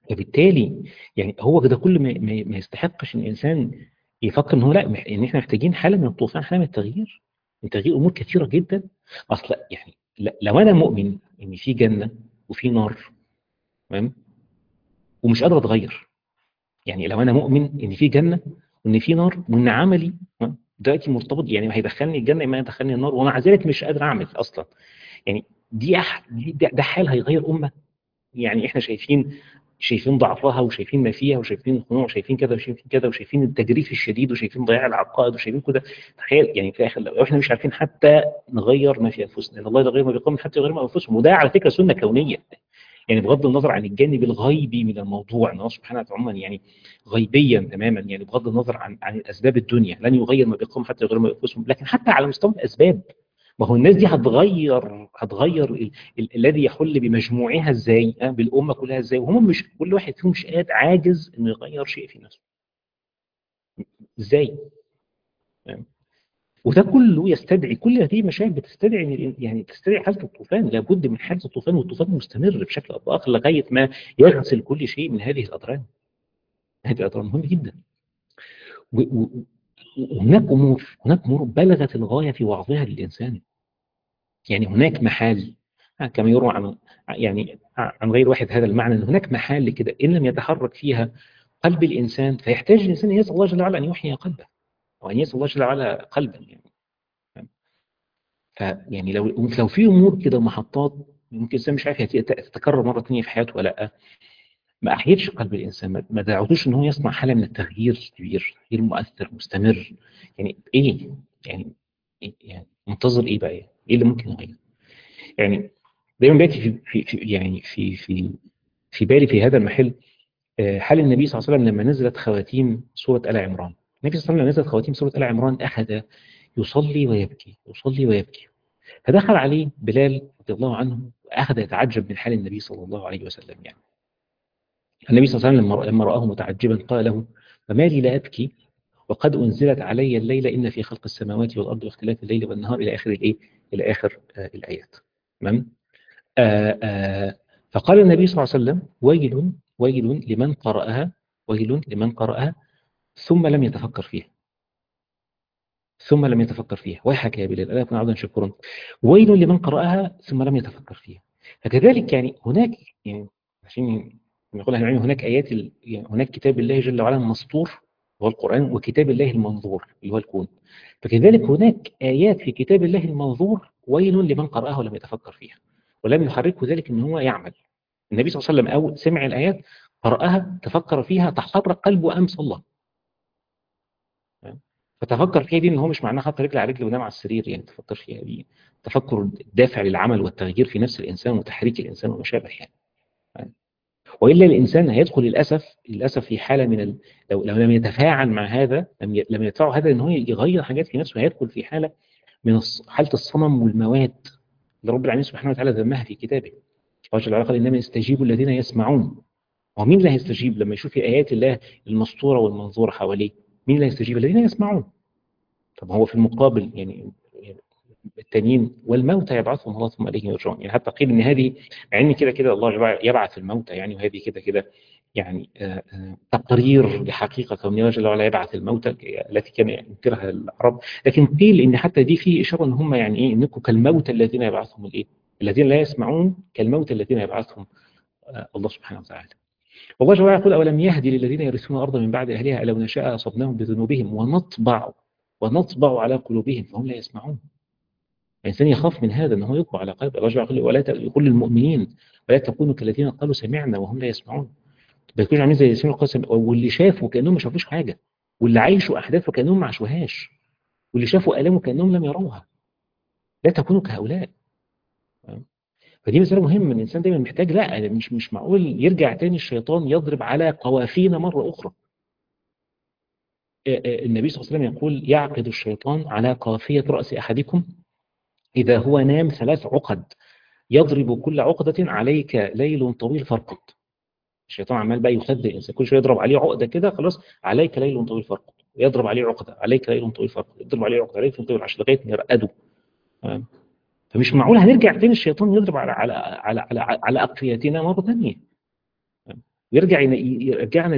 فبالتالي يعني هو ده كله ما, ما ما يستحقش ان الانسان يفكر ان هو لا مح- ان احنا محتاجين حاله من الطوفان حاله من التغيير من تغيير امور كثيره جدا اصل يعني ل- لو انا مؤمن ان في جنه وفي نار تمام ومش قادر اتغير يعني لو انا مؤمن ان في جنه وان في نار وان عملي تمام؟ دلوقتي مرتبط يعني ما هيدخلني الجنه ما يدخلني النار ومع ذلك مش قادر اعمل اصلا يعني دي أح... دي ده, ده حال هيغير امه يعني احنا شايفين شايفين ضعفها وشايفين ما فيها وشايفين الخنوع وشايفين كذا وشايفين كذا وشايفين التجريف الشديد وشايفين ضياع العقائد وشايفين كده تخيل يعني في الاخر لو احنا مش عارفين حتى نغير ما في انفسنا ان الله يغير ما بقوم حتى يغير ما انفسهم وده على فكره سنه كونيه يعني بغض النظر عن الجانب الغيبي من الموضوع ان الله سبحانه وتعالى عموما يعني غيبيا تماما يعني بغض النظر عن عن الاسباب الدنيا لن يغير ما بقوم حتى يغير ما بانفسهم لكن حتى على مستوى الاسباب ما هو الناس دي هتغير هتغير ال- ال- الذي يحل بمجموعها ازاي آه، بالامه كلها ازاي وهم مش كل واحد فيهم مش قادر عاجز انه يغير شيء في نفسه ازاي تمام؟ وده كله يستدعي كل هذه المشاكل بتستدعي إن الإن- يعني تستدعي حاله الطوفان لابد من حاله الطوفان والطوفان مستمر بشكل او باخر لغايه ما يغسل كل شيء من هذه الاضرار هذه الاضرار مهمه جدا و- و- وهناك امور هناك امور بلغت الغايه في وعظها للانسان يعني هناك محال آه، كما يروى عن يعني عن غير واحد هذا المعنى ان هناك محال كده ان لم يتحرك فيها قلب الانسان فيحتاج الانسان ان يسال الله جل وعلا ان يحيي قلبه وان يسال الله جل وعلا قلبا يعني فيعني لو لو في امور كده محطات ممكن الانسان مش عارف هي تتكرر مره ثانيه في حياته ولا لا ما احيتش قلب الانسان ما- ما دعوتوش ان هو يصنع حاله من التغيير الكبير تغيير مؤثر مستمر يعني ايه يعني إيه؟ يعني منتظر ايه بقى ايه اللي ممكن يغير يعني دايما بياتي في, في, في يعني في في في بالي في هذا المحل آه، حال النبي صلى الله عليه وسلم لما نزلت خواتيم سوره ال عمران النبي صلى الله عليه وسلم لما نزلت خواتيم سوره ال عمران اخذ يصلي ويبكي يصلي ويبكي فدخل عليه بلال رضي الله عنه واخذ يتعجب من حال النبي صلى الله عليه وسلم يعني النبي صلى الله عليه وسلم لما لما رآه متعجبا قال له فما لي لا أبكي وقد أنزلت علي الليلة إن في خلق السماوات والأرض واختلاف الليل والنهار إلى آخر الإيه؟ إلى آخر آه الآيات تمام آه آه فقال النبي صلى الله عليه وسلم ويل ويل لمن قرأها ويل لمن قرأها ثم لم يتفكر فيها ثم لم يتفكر فيها ويحك يا بلال ألا يكون عبدا شكورا ويل لمن قرأها ثم لم يتفكر فيها فكذلك يعني هناك يعني عشان يقول أهل العلم هناك آيات ال- يعني هناك كتاب الله جل وعلا مسطور هو القرآن وكتاب الله المنظور اللي هو الكون فكذلك هناك آيات في كتاب الله المنظور ويل لمن قرأها ولم يتفكر فيها ولم يحركه ذلك ان هو يعمل النبي صلى الله عليه وسلم أول سمع الآيات قرأها تفكر فيها تحرك قلبه أم صلى فتفكر فيها دي ان هو مش معناه حط رجل على رجل ونام على السرير يعني تفكر فيها دي تفكر الدافع للعمل والتغيير في نفس الانسان وتحريك الانسان وما شابه يعني والا الانسان هيدخل للاسف للاسف في حاله من ال... لو لو لم يتفاعل مع هذا لم ي... لم يدفعه هذا ان هو يغير حاجات في نفسه هيدخل في حاله من الص... حاله الصنم والموات اللي رب العالمين سبحانه وتعالى ذمها في كتابه الله جل وعلا قال انما يستجيب الذين يسمعون ومين اللي هيستجيب لما يشوف ايات الله المسطوره والمنظوره حواليه مين اللي هيستجيب الذين يسمعون طب هو في المقابل يعني التانيين والموتى يبعثهم الله ثم اليه يرجعون يعني حتى قيل ان هذه مع ان كده كده الله يبعث الموتى يعني وهذه كده كده يعني آآ آآ تقرير لحقيقه كون الله جل وعلا يبعث الموتى التي كان ينكرها العرب لكن قيل ان حتى دي فيه اشاره ان هم يعني ايه انكم كالموتى الذين يبعثهم الايه الذين لا يسمعون كالموتى الذين يبعثهم الله سبحانه وتعالى والله جل وعلا يقول اولم يهدي للذين يرثون الارض من بعد اهلها لو نشاء اصبناهم بذنوبهم ونطبع ونطبع على قلوبهم فهم لا يسمعون الإنسان يخاف من هذا أنه يطبع على قلب الله يقول ولا يقول للمؤمنين ولا تكونوا كالذين قالوا سمعنا وهم لا يسمعون ما يكونش عاملين زي ياسين القاسم واللي شافوا كأنهم ما شافوش حاجة واللي عايشوا أحداث وكأنهم ما عاشوهاش واللي شافوا آلام وكأنهم لم يروها لا تكونوا كهؤلاء فدي مسألة مهمة الإنسان دايما محتاج لا مش مش معقول يرجع تاني الشيطان يضرب على قوافينا مرة أخرى النبي صلى الله عليه وسلم يقول يعقد الشيطان على قافية رأس أحدكم إذا هو نام ثلاث عقد يضرب كل عقدة عليك ليل طويل فارقد الشيطان عمال بقى يخدع الإنسان كل شوية يضرب عليه عقدة كده خلاص عليك ليل طويل فارقد ويضرب عليه عقدة عليك ليل طويل فارقد يضرب عليه عقدة عليك ليل طويل عشان لغاية ما يرقده فمش معقول هنرجع تاني الشيطان يضرب على على على على, على أقفيتنا مرة ثانية ويرجع يرجعنا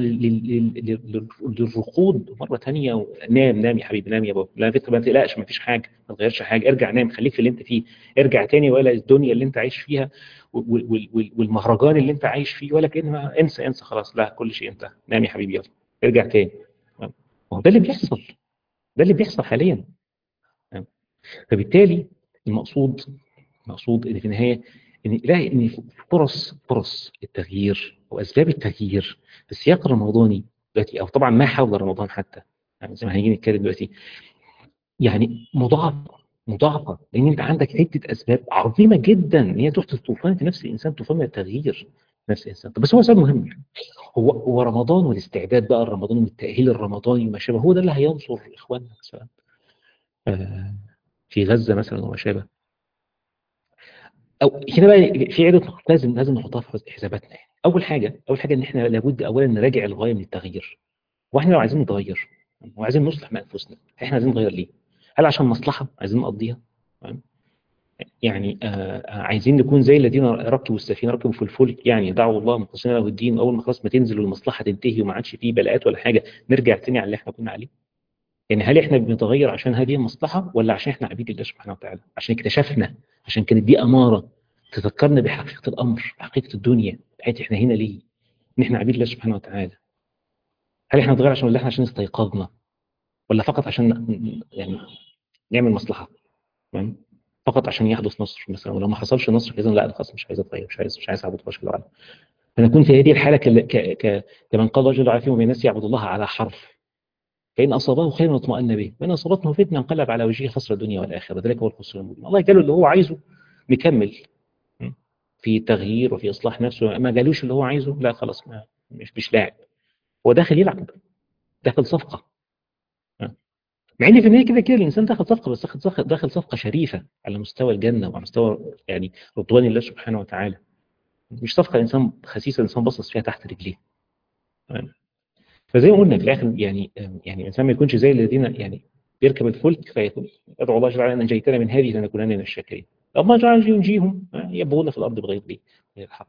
للركود مره ثانيه نام نام يا حبيبي نام يا بابا لا ما تقلقش ما فيش حاجه ما تغيرش حاجه ارجع نام خليك في اللي انت فيه ارجع تاني ولا الدنيا اللي انت عايش فيها والمهرجان اللي انت عايش فيه ولا كان انسى انسى خلاص لا كل شيء انتهى نام يا حبيبي يلا ارجع تاني هو ده اللي بيحصل ده اللي بيحصل حاليا فبالتالي المقصود المقصود ان في النهايه ان الاقي ان فرص فرص التغيير واسباب التغيير في السياق الرمضاني دلوقتي او طبعا ما حول رمضان حتى يعني زي ما هنيجي نتكلم دلوقتي يعني مضاعفه مضاعفه لان انت عندك عده اسباب عظيمه جدا ان هي تحدث طوفان في نفس الانسان طوفان من التغيير نفس الانسان طب بس هو سبب مهم هو هو رمضان والاستعداد بقى رمضان والتاهيل الرمضاني وما شابه هو ده اللي هينصر اخواننا مثلا في غزه مثلا وما شابه او هنا بقى في عده نقاط لازم لازم نحطها في حساباتنا يعني. اول حاجه اول حاجه ان احنا لابد اولا نراجع الغايه من التغيير واحنا لو عايزين نتغير وعايزين نصلح من انفسنا احنا عايزين نتغير ليه؟ هل عشان مصلحه عايزين نقضيها؟ يعني آه عايزين نكون زي الذين ركبوا السفينه ركبوا في الفلك يعني دعوا الله مخلصين له الدين واول ما خلاص ما تنزل والمصلحه تنتهي وما عادش فيه بلاءات ولا حاجه نرجع تاني على اللي احنا كنا عليه. يعني هل احنا بنتغير عشان هذه المصلحه ولا عشان احنا عبيد الله سبحانه وتعالى؟ عشان اكتشفنا عشان كانت دي اماره تذكرنا بحقيقه الامر بحقيقه الدنيا بحيث احنا هنا ليه؟ ان احنا عبيد الله سبحانه وتعالى. هل احنا نتغير عشان ولا احنا عشان استيقظنا؟ ولا فقط عشان يعني نعمل مصلحه؟ تمام؟ فقط عشان يحدث نصر مثلا ولو ما حصلش نصر اذا لا انا خلاص مش عايز اتغير مش عايز مش عايز اعبد الله جل وعلا فنكون في هذه الحاله ك... ك... ك... كمن قال رجل عافيه ومن الناس يعبد الله على حرف فإن أصابه خير اطمأن به وإن أصابته فتنة انقلب على وجهه خسر الدنيا والآخرة ذلك هو الخسران المبين الله قالوا اللي هو عايزه مكمل في تغيير وفي إصلاح نفسه ما قالوش اللي هو عايزه لا خلاص ما مش مش لاعب هو داخل يلعب داخل صفقة مع ان في النهايه كده كده الانسان داخل صفقه بس داخل صفقه داخل صفقه شريفه على مستوى الجنه وعلى مستوى يعني رضوان الله سبحانه وتعالى مش صفقه الانسان خسيسه الانسان باصص فيها تحت رجليه تمام فزي ما قلنا في الاخر يعني يعني الانسان ما يكونش زي الذين يعني بيركب الفلك فيقول ادعو الله جل وعلا ان انجيتنا من هذه لنكونن من الشاكرين الله جل وعلا ينجيهم يبغون في الارض بغير ليه غير الحق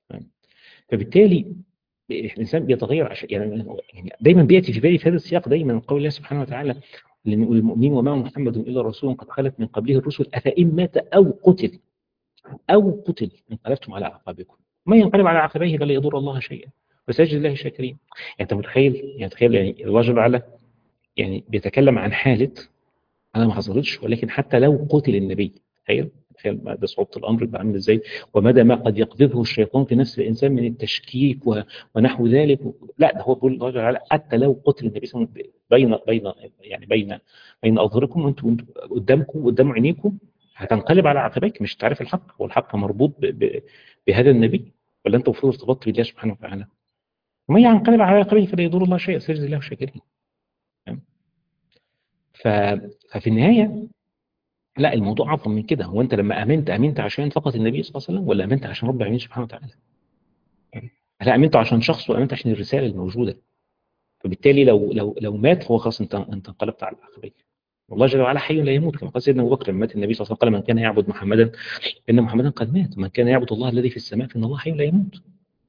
فبالتالي الانسان بيتغير عشان يعني يعني دايما بياتي في بالي في هذا السياق دايما قول الله سبحانه وتعالى للمؤمنين وما محمد الا رسول قد خلت من قبله الرسل افان مات او قتل او قتل انقلبتم على اعقابكم ما ينقلب على عقبيه فلا يضر الله شيئا وسيجد الله الشاكرين يعني انت متخيل يعني تخيل يعني الله جل وعلا يعني بيتكلم عن حاله انا ما حصلتش ولكن حتى لو قتل النبي تخيل تخيل ده صعوبه الامر يبقى عامل ازاي ومدى ما قد يقذفه الشيطان في نفس الانسان من التشكيك ونحو ذلك لا ده هو بيقول الله جل وعلا حتى لو قتل النبي صلى الله عليه وسلم بين بين يعني بين بين اظهركم وانتم وانتم قدامكم قدام عينيكم هتنقلب على عقبيك مش تعرف الحق هو الحق مربوط بهذا النبي ولا انت المفروض ارتبطت بالله سبحانه وتعالى ومن ينقلب على عقبيه فلا يضر الله شيئا سيجزي الله شاكرين ف... ففي النهايه لا الموضوع اعظم من كده هو انت لما امنت امنت عشان فقط النبي صلى الله عليه وسلم ولا امنت عشان رب العالمين سبحانه وتعالى هل امنت عشان شخص وامنت عشان الرساله الموجوده فبالتالي لو لو لو مات هو خلاص انت انت انقلبت على العقبيه والله جل وعلا حي لا يموت كما قال سيدنا ابو بكر لما مات النبي صلى الله عليه وسلم قال من كان يعبد محمدا ان محمدا قد مات ومن كان يعبد الله الذي في السماء فان الله حي لا يموت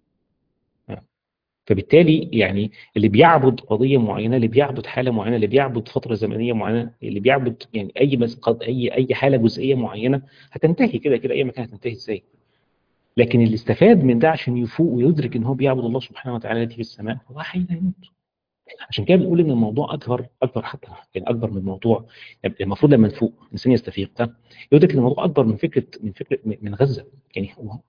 فبالتالي يعني اللي بيعبد قضيه معينه اللي بيعبد حاله معينه اللي بيعبد فتره زمنيه معينه اللي بيعبد يعني اي مسقط اي اي حاله جزئيه معينه هتنتهي كده كده اي مكان هتنتهي ازاي لكن اللي استفاد من ده عشان يفوق ويدرك ان هو بيعبد الله سبحانه وتعالى الذي في السماء هو حي لا يموت عشان كده بنقول ان الموضوع اكبر اكبر حتى يعني اكبر من موضوع المفروض لما نفوق الانسان يستفيق يدرك ان الموضوع اكبر من فكره من فكره من غزه يعني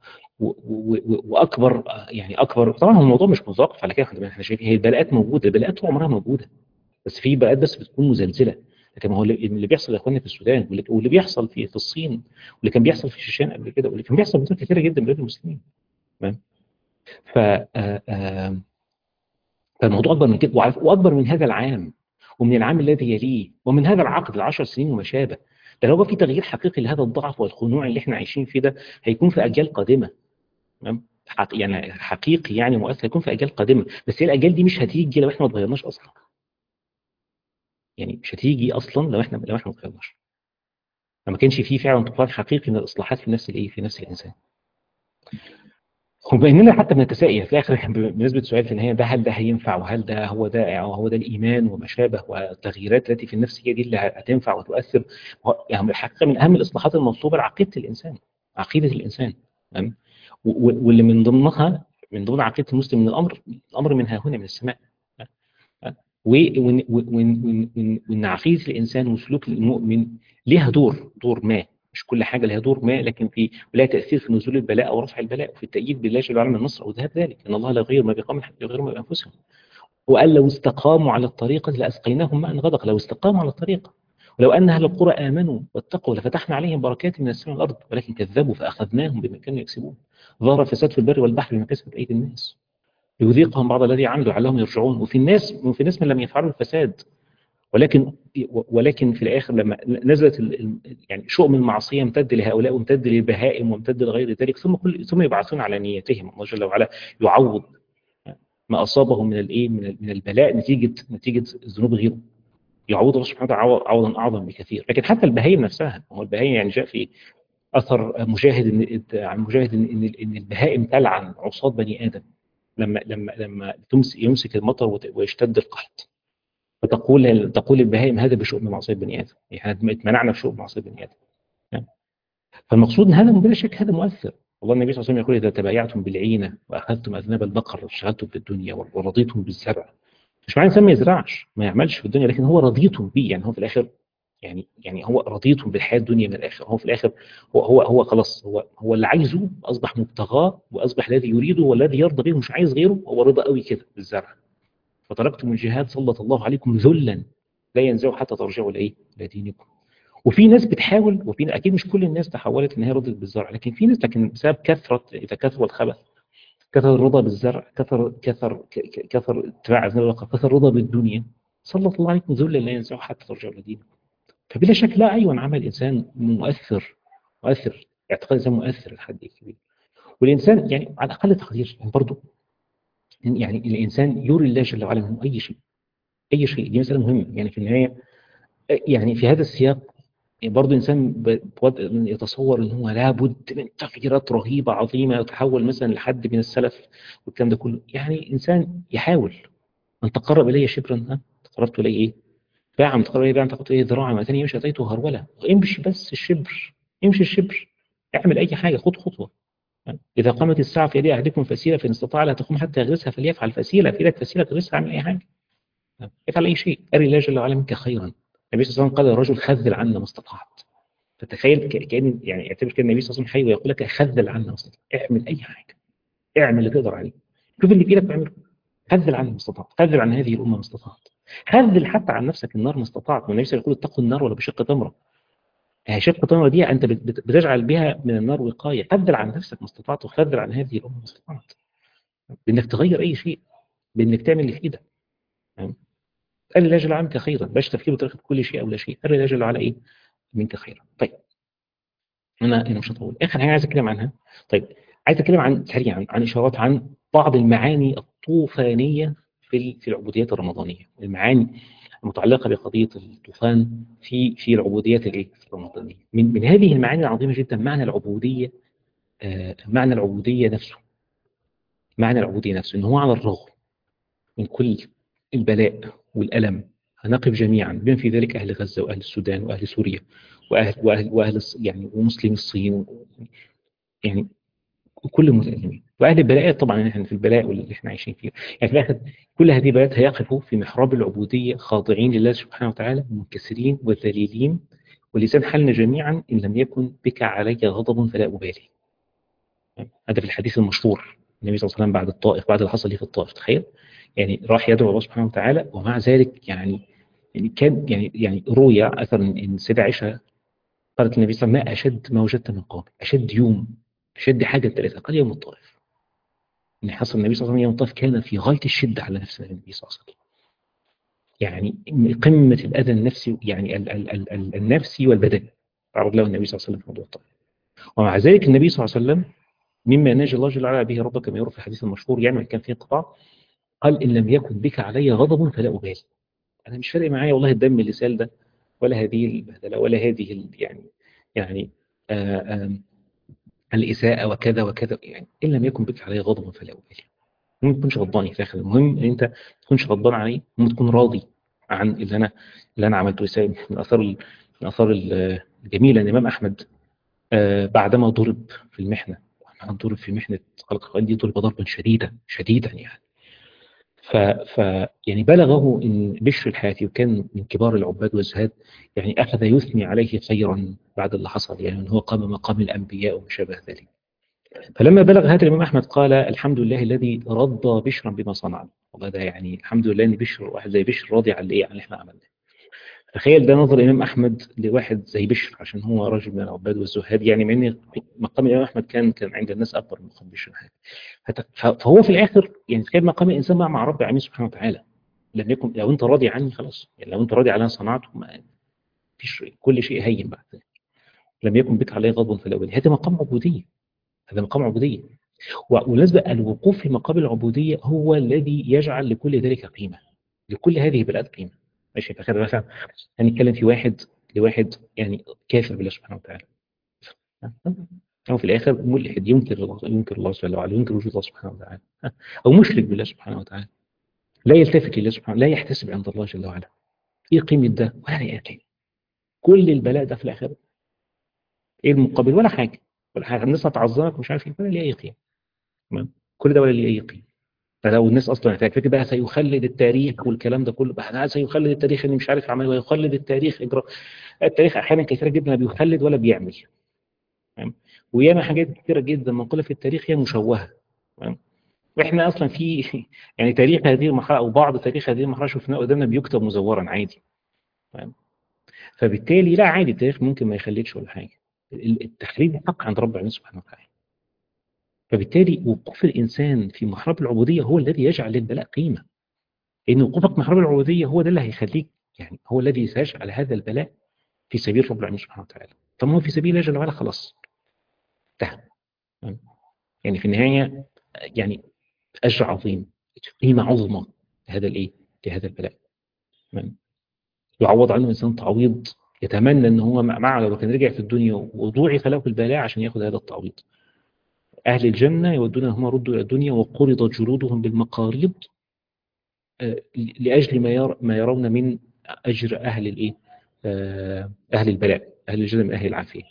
واكبر يعني اكبر طبعا هو الموضوع مش متوقف على كده احنا شايفين هي البلاءات موجوده البلاءات طول عمرها موجوده بس في بلاءات بس بتكون مزلزله لكن ما هو اللي بيحصل يا اخواننا في السودان واللي بيحصل في في الصين واللي كان بيحصل في الشيشان قبل كده واللي كان بيحصل في بلاد كثيره جدا من بلاد المسلمين تمام ف فالموضوع اكبر من كده واكبر من هذا العام ومن العام الذي يليه ومن هذا العقد العشر سنين وما شابه ده لو في تغيير حقيقي لهذا الضعف والخنوع اللي احنا عايشين فيه ده هيكون في اجيال قادمه تمام يعني حقيقي يعني مؤثر هيكون في اجيال قادمه بس هي الاجيال دي مش هتيجي لو احنا ما اتغيرناش اصلا يعني مش هتيجي اصلا لو احنا لو احنا ما اتغيرناش لما كانش فيه فعلا طوفان حقيقي من الاصلاحات في نفس الايه في نفس الانسان وبيننا حتى بنتسائل في الاخر بالنسبه للسؤال في النهايه ده هل ده هينفع وهل ده هو ده أو هو ده الايمان وما شابه والتغييرات التي في النفس هي دي اللي هتنفع وتؤثر يعني الحقيقه من اهم الاصلاحات المطلوبه عقيده الانسان عقيده الانسان تمام واللي من ضمنها من ضمن عقيده المسلم من الامر الامر من ها هنا من السماء وان عقيده الانسان وسلوك المؤمن ليها دور دور ما مش كل حاجه لها دور ما لكن في لها تاثير في نزول البلاء او رفع البلاء وفي التاييد بالله جل وعلا من النصر او ذهاب ذلك ان الله لا يغير ما بقوم حتى يغيروا ما بانفسهم وقال لو استقاموا على الطريقه لاسقيناهم ماء غدق لو استقاموا على الطريقه ولو ان اهل القرى امنوا واتقوا لفتحنا عليهم بركات من السماء والارض ولكن كذبوا فاخذناهم بما كانوا يكسبون ظهر فساد في البر والبحر بما كسبت ايدي الناس ليذيقهم بعض الذي عملوا لعلهم يرجعون وفي الناس وفي الناس من لم يفعلوا الفساد ولكن ولكن في الاخر لما نزلت يعني شؤم المعصيه امتد لهؤلاء وامتد للبهائم وامتد لغير ذلك ثم كل ثم يبعثون على نيتهم الله جل وعلا يعوض ما اصابهم من الايه من البلاء نتيجه نتيجه ذنوب غيره يعوض الله سبحانه وتعالى عوضا اعظم بكثير لكن حتى البهائم نفسها هو البهائم يعني جاء في اثر مجاهد عن مجاهد ان ان البهائم تلعن عصاة بني ادم لما لما لما يمسك المطر ويشتد القحط فتقول تقول البهائم هذا بشؤم معصيه بني ادم يعني اتمنعنا بشؤم معصيه بني ادم يعني فالمقصود ان هذا بلا شك هذا مؤثر والله النبي صلى الله عليه وسلم يقول اذا تبايعتم بالعينه واخذتم اذناب البقر واشتغلتم في الدنيا ورضيتم بالزرع مش معنى الانسان ما يزرعش ما يعملش في الدنيا لكن هو رضيتم به يعني هو في الاخر يعني يعني هو رضيتم بالحياه الدنيا من الاخر هو في الاخر هو هو هو خلاص هو هو اللي عايزه اصبح مبتغاه واصبح الذي يريده والذي يرضى به مش عايز غيره هو رضا قوي كده بالزرع فتركتم الجهاد سلط الله عليكم ذلا لا ينزعوا حتى ترجعوا لايه؟ لدينكم. وفي ناس بتحاول وفي اكيد مش كل الناس تحولت ان هي رضت بالزرع لكن في ناس لكن بسبب كثره اذا كثر الخبث كثر الرضا بالزرع كثر كثر كثر اتباع كثر الرضا بالدنيا سلط الله عليكم ذلا لا ينزعوا حتى ترجعوا لدينكم. فبلا شك لا ايوه عمل انسان مؤثر مؤثر اعتقاد الانسان مؤثر لحد كبير. والانسان يعني على اقل تقدير يعني برضه يعني الإنسان يري الله جل وعلا منه أي شيء أي شيء دي مسألة مهمة يعني في النهاية يعني في هذا السياق برضه الإنسان يتصور أن هو لابد من تغييرات رهيبة عظيمة يتحول مثلا لحد من السلف والكلام ده كله يعني إنسان يحاول من تقرب إلي شبرا تقربت إليه إيه؟ باعا من تقرب إلي باعا تقربت إليه ذراعا ما تاني يمشي أتيته هرولة امشي بس الشبر امشي الشبر اعمل أي حاجة خد خطوة إذا قامت الساعة في يد أحدكم فسيلة فإن استطاع لا تقوم حتى يغرسها فليفعل فسيلة في يدك فسيلة تغرسها اعمل أي حاجة افعل أي شيء أري الله جل وعلا منك خيرا النبي صلى الله عليه وسلم قال الرجل خذل عنا ما استطعت فتخيل كأن يعني اعتبر كده النبي صلى الله عليه وسلم حي ويقول لك خذل عنا ما استطعت اعمل أي حاجة اعمل اللي تقدر عليه شوف اللي في ايدك واعمله خذل عنا ما استطعت خذل عن هذه الأمة ما استطعت خذل حتى عن نفسك النار ما استطعت والنبي صلى الله عليه وسلم يقول اتقوا النار ولا بشق تمره شق التمره دي انت بتجعل بها من النار وقايه خذل عن نفسك ما استطعت وخذل عن هذه الامه ما استطعت بانك تغير اي شيء بانك تعمل اللي في ايدك قال لا جل عنك خيرا باش تفكير وتاخذ كل شيء او لا شيء قال لا جل على ايه منك خيرا طيب انا انا مش هطول اخر حاجه عايز اتكلم عنها طيب عايز اتكلم عن سريعا عن اشارات عن بعض المعاني الطوفانيه في في العبوديات الرمضانيه المعاني المتعلقه بقضيه الطوفان في في العبوديات الايه الرمضانيه من من هذه المعاني العظيمه جدا معنى العبوديه آه معنى العبوديه نفسه معنى العبوديه نفسه ان هو على الرغم من كل البلاء والالم هنقف جميعا بما في ذلك اهل غزه واهل السودان واهل سوريا واهل واهل واهل يعني ومسلمي الصين يعني كل المسلمين واهل البلاء طبعا احنا في البلاء اللي احنا عايشين فيه يعني في الاخر كل هذه البلاءات هيقفوا في محراب العبوديه خاضعين لله سبحانه وتعالى منكسرين وذليلين ولسان حالنا جميعا ان لم يكن بك علي غضب فلا ابالي هذا في الحديث المشهور النبي صلى الله عليه وسلم بعد الطائف بعد اللي حصل ليه في الطائف تخيل يعني راح يدعو الله سبحانه وتعالى ومع ذلك يعني يعني كان يعني يعني روي اثر ان السيده عائشه قالت للنبي صلى الله عليه وسلم ما اشد ما وجدت من قوم اشد يوم اشد حاجه الثلاثه قال يوم الطائف ان حصل النبي صلى الله عليه وسلم يوم الطائف كان في غايه الشده على نفس النبي صلى الله عليه وسلم يعني قمه الاذى النفسي يعني ال ال ال ال النفسي والبدني تعرض له النبي صلى الله عليه وسلم في موضوع الطائف ومع ذلك النبي صلى الله عليه وسلم مما ناجى الله جل وعلا به ربك كما يروى في الحديث المشهور يعني كان فيه انقطاع قال ان لم يكن بك علي غضب فلا ابالي انا مش فارق معايا والله الدم اللي سال ده ولا هذه البهدله ولا هذه يعني يعني آآ آآ الإساءة وكذا وكذا يعني إن لم يكن بك عليه غضب فلا أبالي ما تكونش غضبان في الآخر المهم إن أنت ما تكونش غضبان عليه وما تكون راضي عن اللي أنا اللي أنا عملته من الآثار من الآثار الجميلة أن الإمام أحمد بعدما ضرب في المحنة ضرب في محنة خلق القرآن دي ضرب ضربا شديدا شديدا يعني ف, ف يعني بلغه ان بشر الحياتي وكان من كبار العباد والزهاد يعني اخذ يثني عليه خيرا بعد اللي حصل يعني ان هو قام مقام الانبياء وما شابه ذلك. فلما بلغ هذا الامام احمد قال الحمد لله الذي رضى بشرا بما صنع والله ده يعني الحمد لله ان بشر واحد زي بشر راضي على ايه على اللي احنا عملناه. تخيل ده نظر الامام احمد لواحد زي بشر عشان هو رجل من العباد والزهاد يعني مع ان مقام الامام احمد كان كان عند الناس اكبر من مقام بشر فهو في الاخر يعني تخيل مقام الانسان مع مع رب العالمين سبحانه وتعالى لم يكن لو انت راضي عني خلاص يعني لو انت راضي على انا صنعته ما فيش كل شيء هين بعد لم يكن بك عليه غضب في الاول هذا مقام عبوديه هذا مقام عبوديه وبالنسبه الوقوف في مقام العبوديه هو الذي يجعل لكل ذلك قيمه لكل هذه البلاد قيمه ماشي فاخر مثلا هنتكلم في واحد لواحد يعني كافر بالله سبحانه وتعالى أو في الآخر ملحد ينكر الله ينكر الله جل وعلا ينكر وجود الله سبحانه وتعالى أو مشرك بالله سبحانه وتعالى لا يلتفت لله سبحانه لا يحتسب عند الله جل وعلا إيه قيمة ده ولا أي قيمة كل البلاء ده في الآخر إيه المقابل ولا حاجة ولا حاجة الناس هتعظمك ومش عارف إيه ولا ليه أي قيمة تمام كل ده ولا ليه أي قيمة فلو الناس اصلا فاكر بقى سيخلد التاريخ والكلام ده كله بقى سيخلد التاريخ اللي مش عارف عمل ويخلد التاريخ اجراء التاريخ احيانا كثيره جدا لا بيخلد ولا بيعمل تمام وياما حاجات كثيره جدا منقوله في التاريخ هي مشوهه تمام واحنا اصلا في يعني تاريخ هذه المرحله او بعض تاريخ هذه المرحله شفناه قدامنا بيكتب مزورا عادي تمام فبالتالي لا عادي التاريخ ممكن ما يخلدش ولا حاجه التخليد حق عند رب العالمين سبحانه وتعالى فبالتالي وقوف الإنسان في محراب العبودية هو الذي يجعل للبلاء قيمة لأن وقوفك محراب العبودية هو ده اللي هيخليك يعني هو الذي سيجعل هذا البلاء في سبيل رب العالمين سبحانه وتعالى طب هو في سبيل الله جل وعلا خلاص انتهى يعني في النهاية يعني أجر عظيم قيمة عظمى لهذا الإيه لهذا البلاء تمام يعوض عنه إنسان تعويض يتمنى ان هو معه لو كان رجع في الدنيا وضوعف له البلاء عشان ياخذ هذا التعويض أهل الجنة يودون هم ردوا إلى الدنيا وقرضت جلودهم بالمقاريض لأجل ما ير ما يرون من أجر أهل الإيه أهل البلاء أهل الجنة من أهل العافية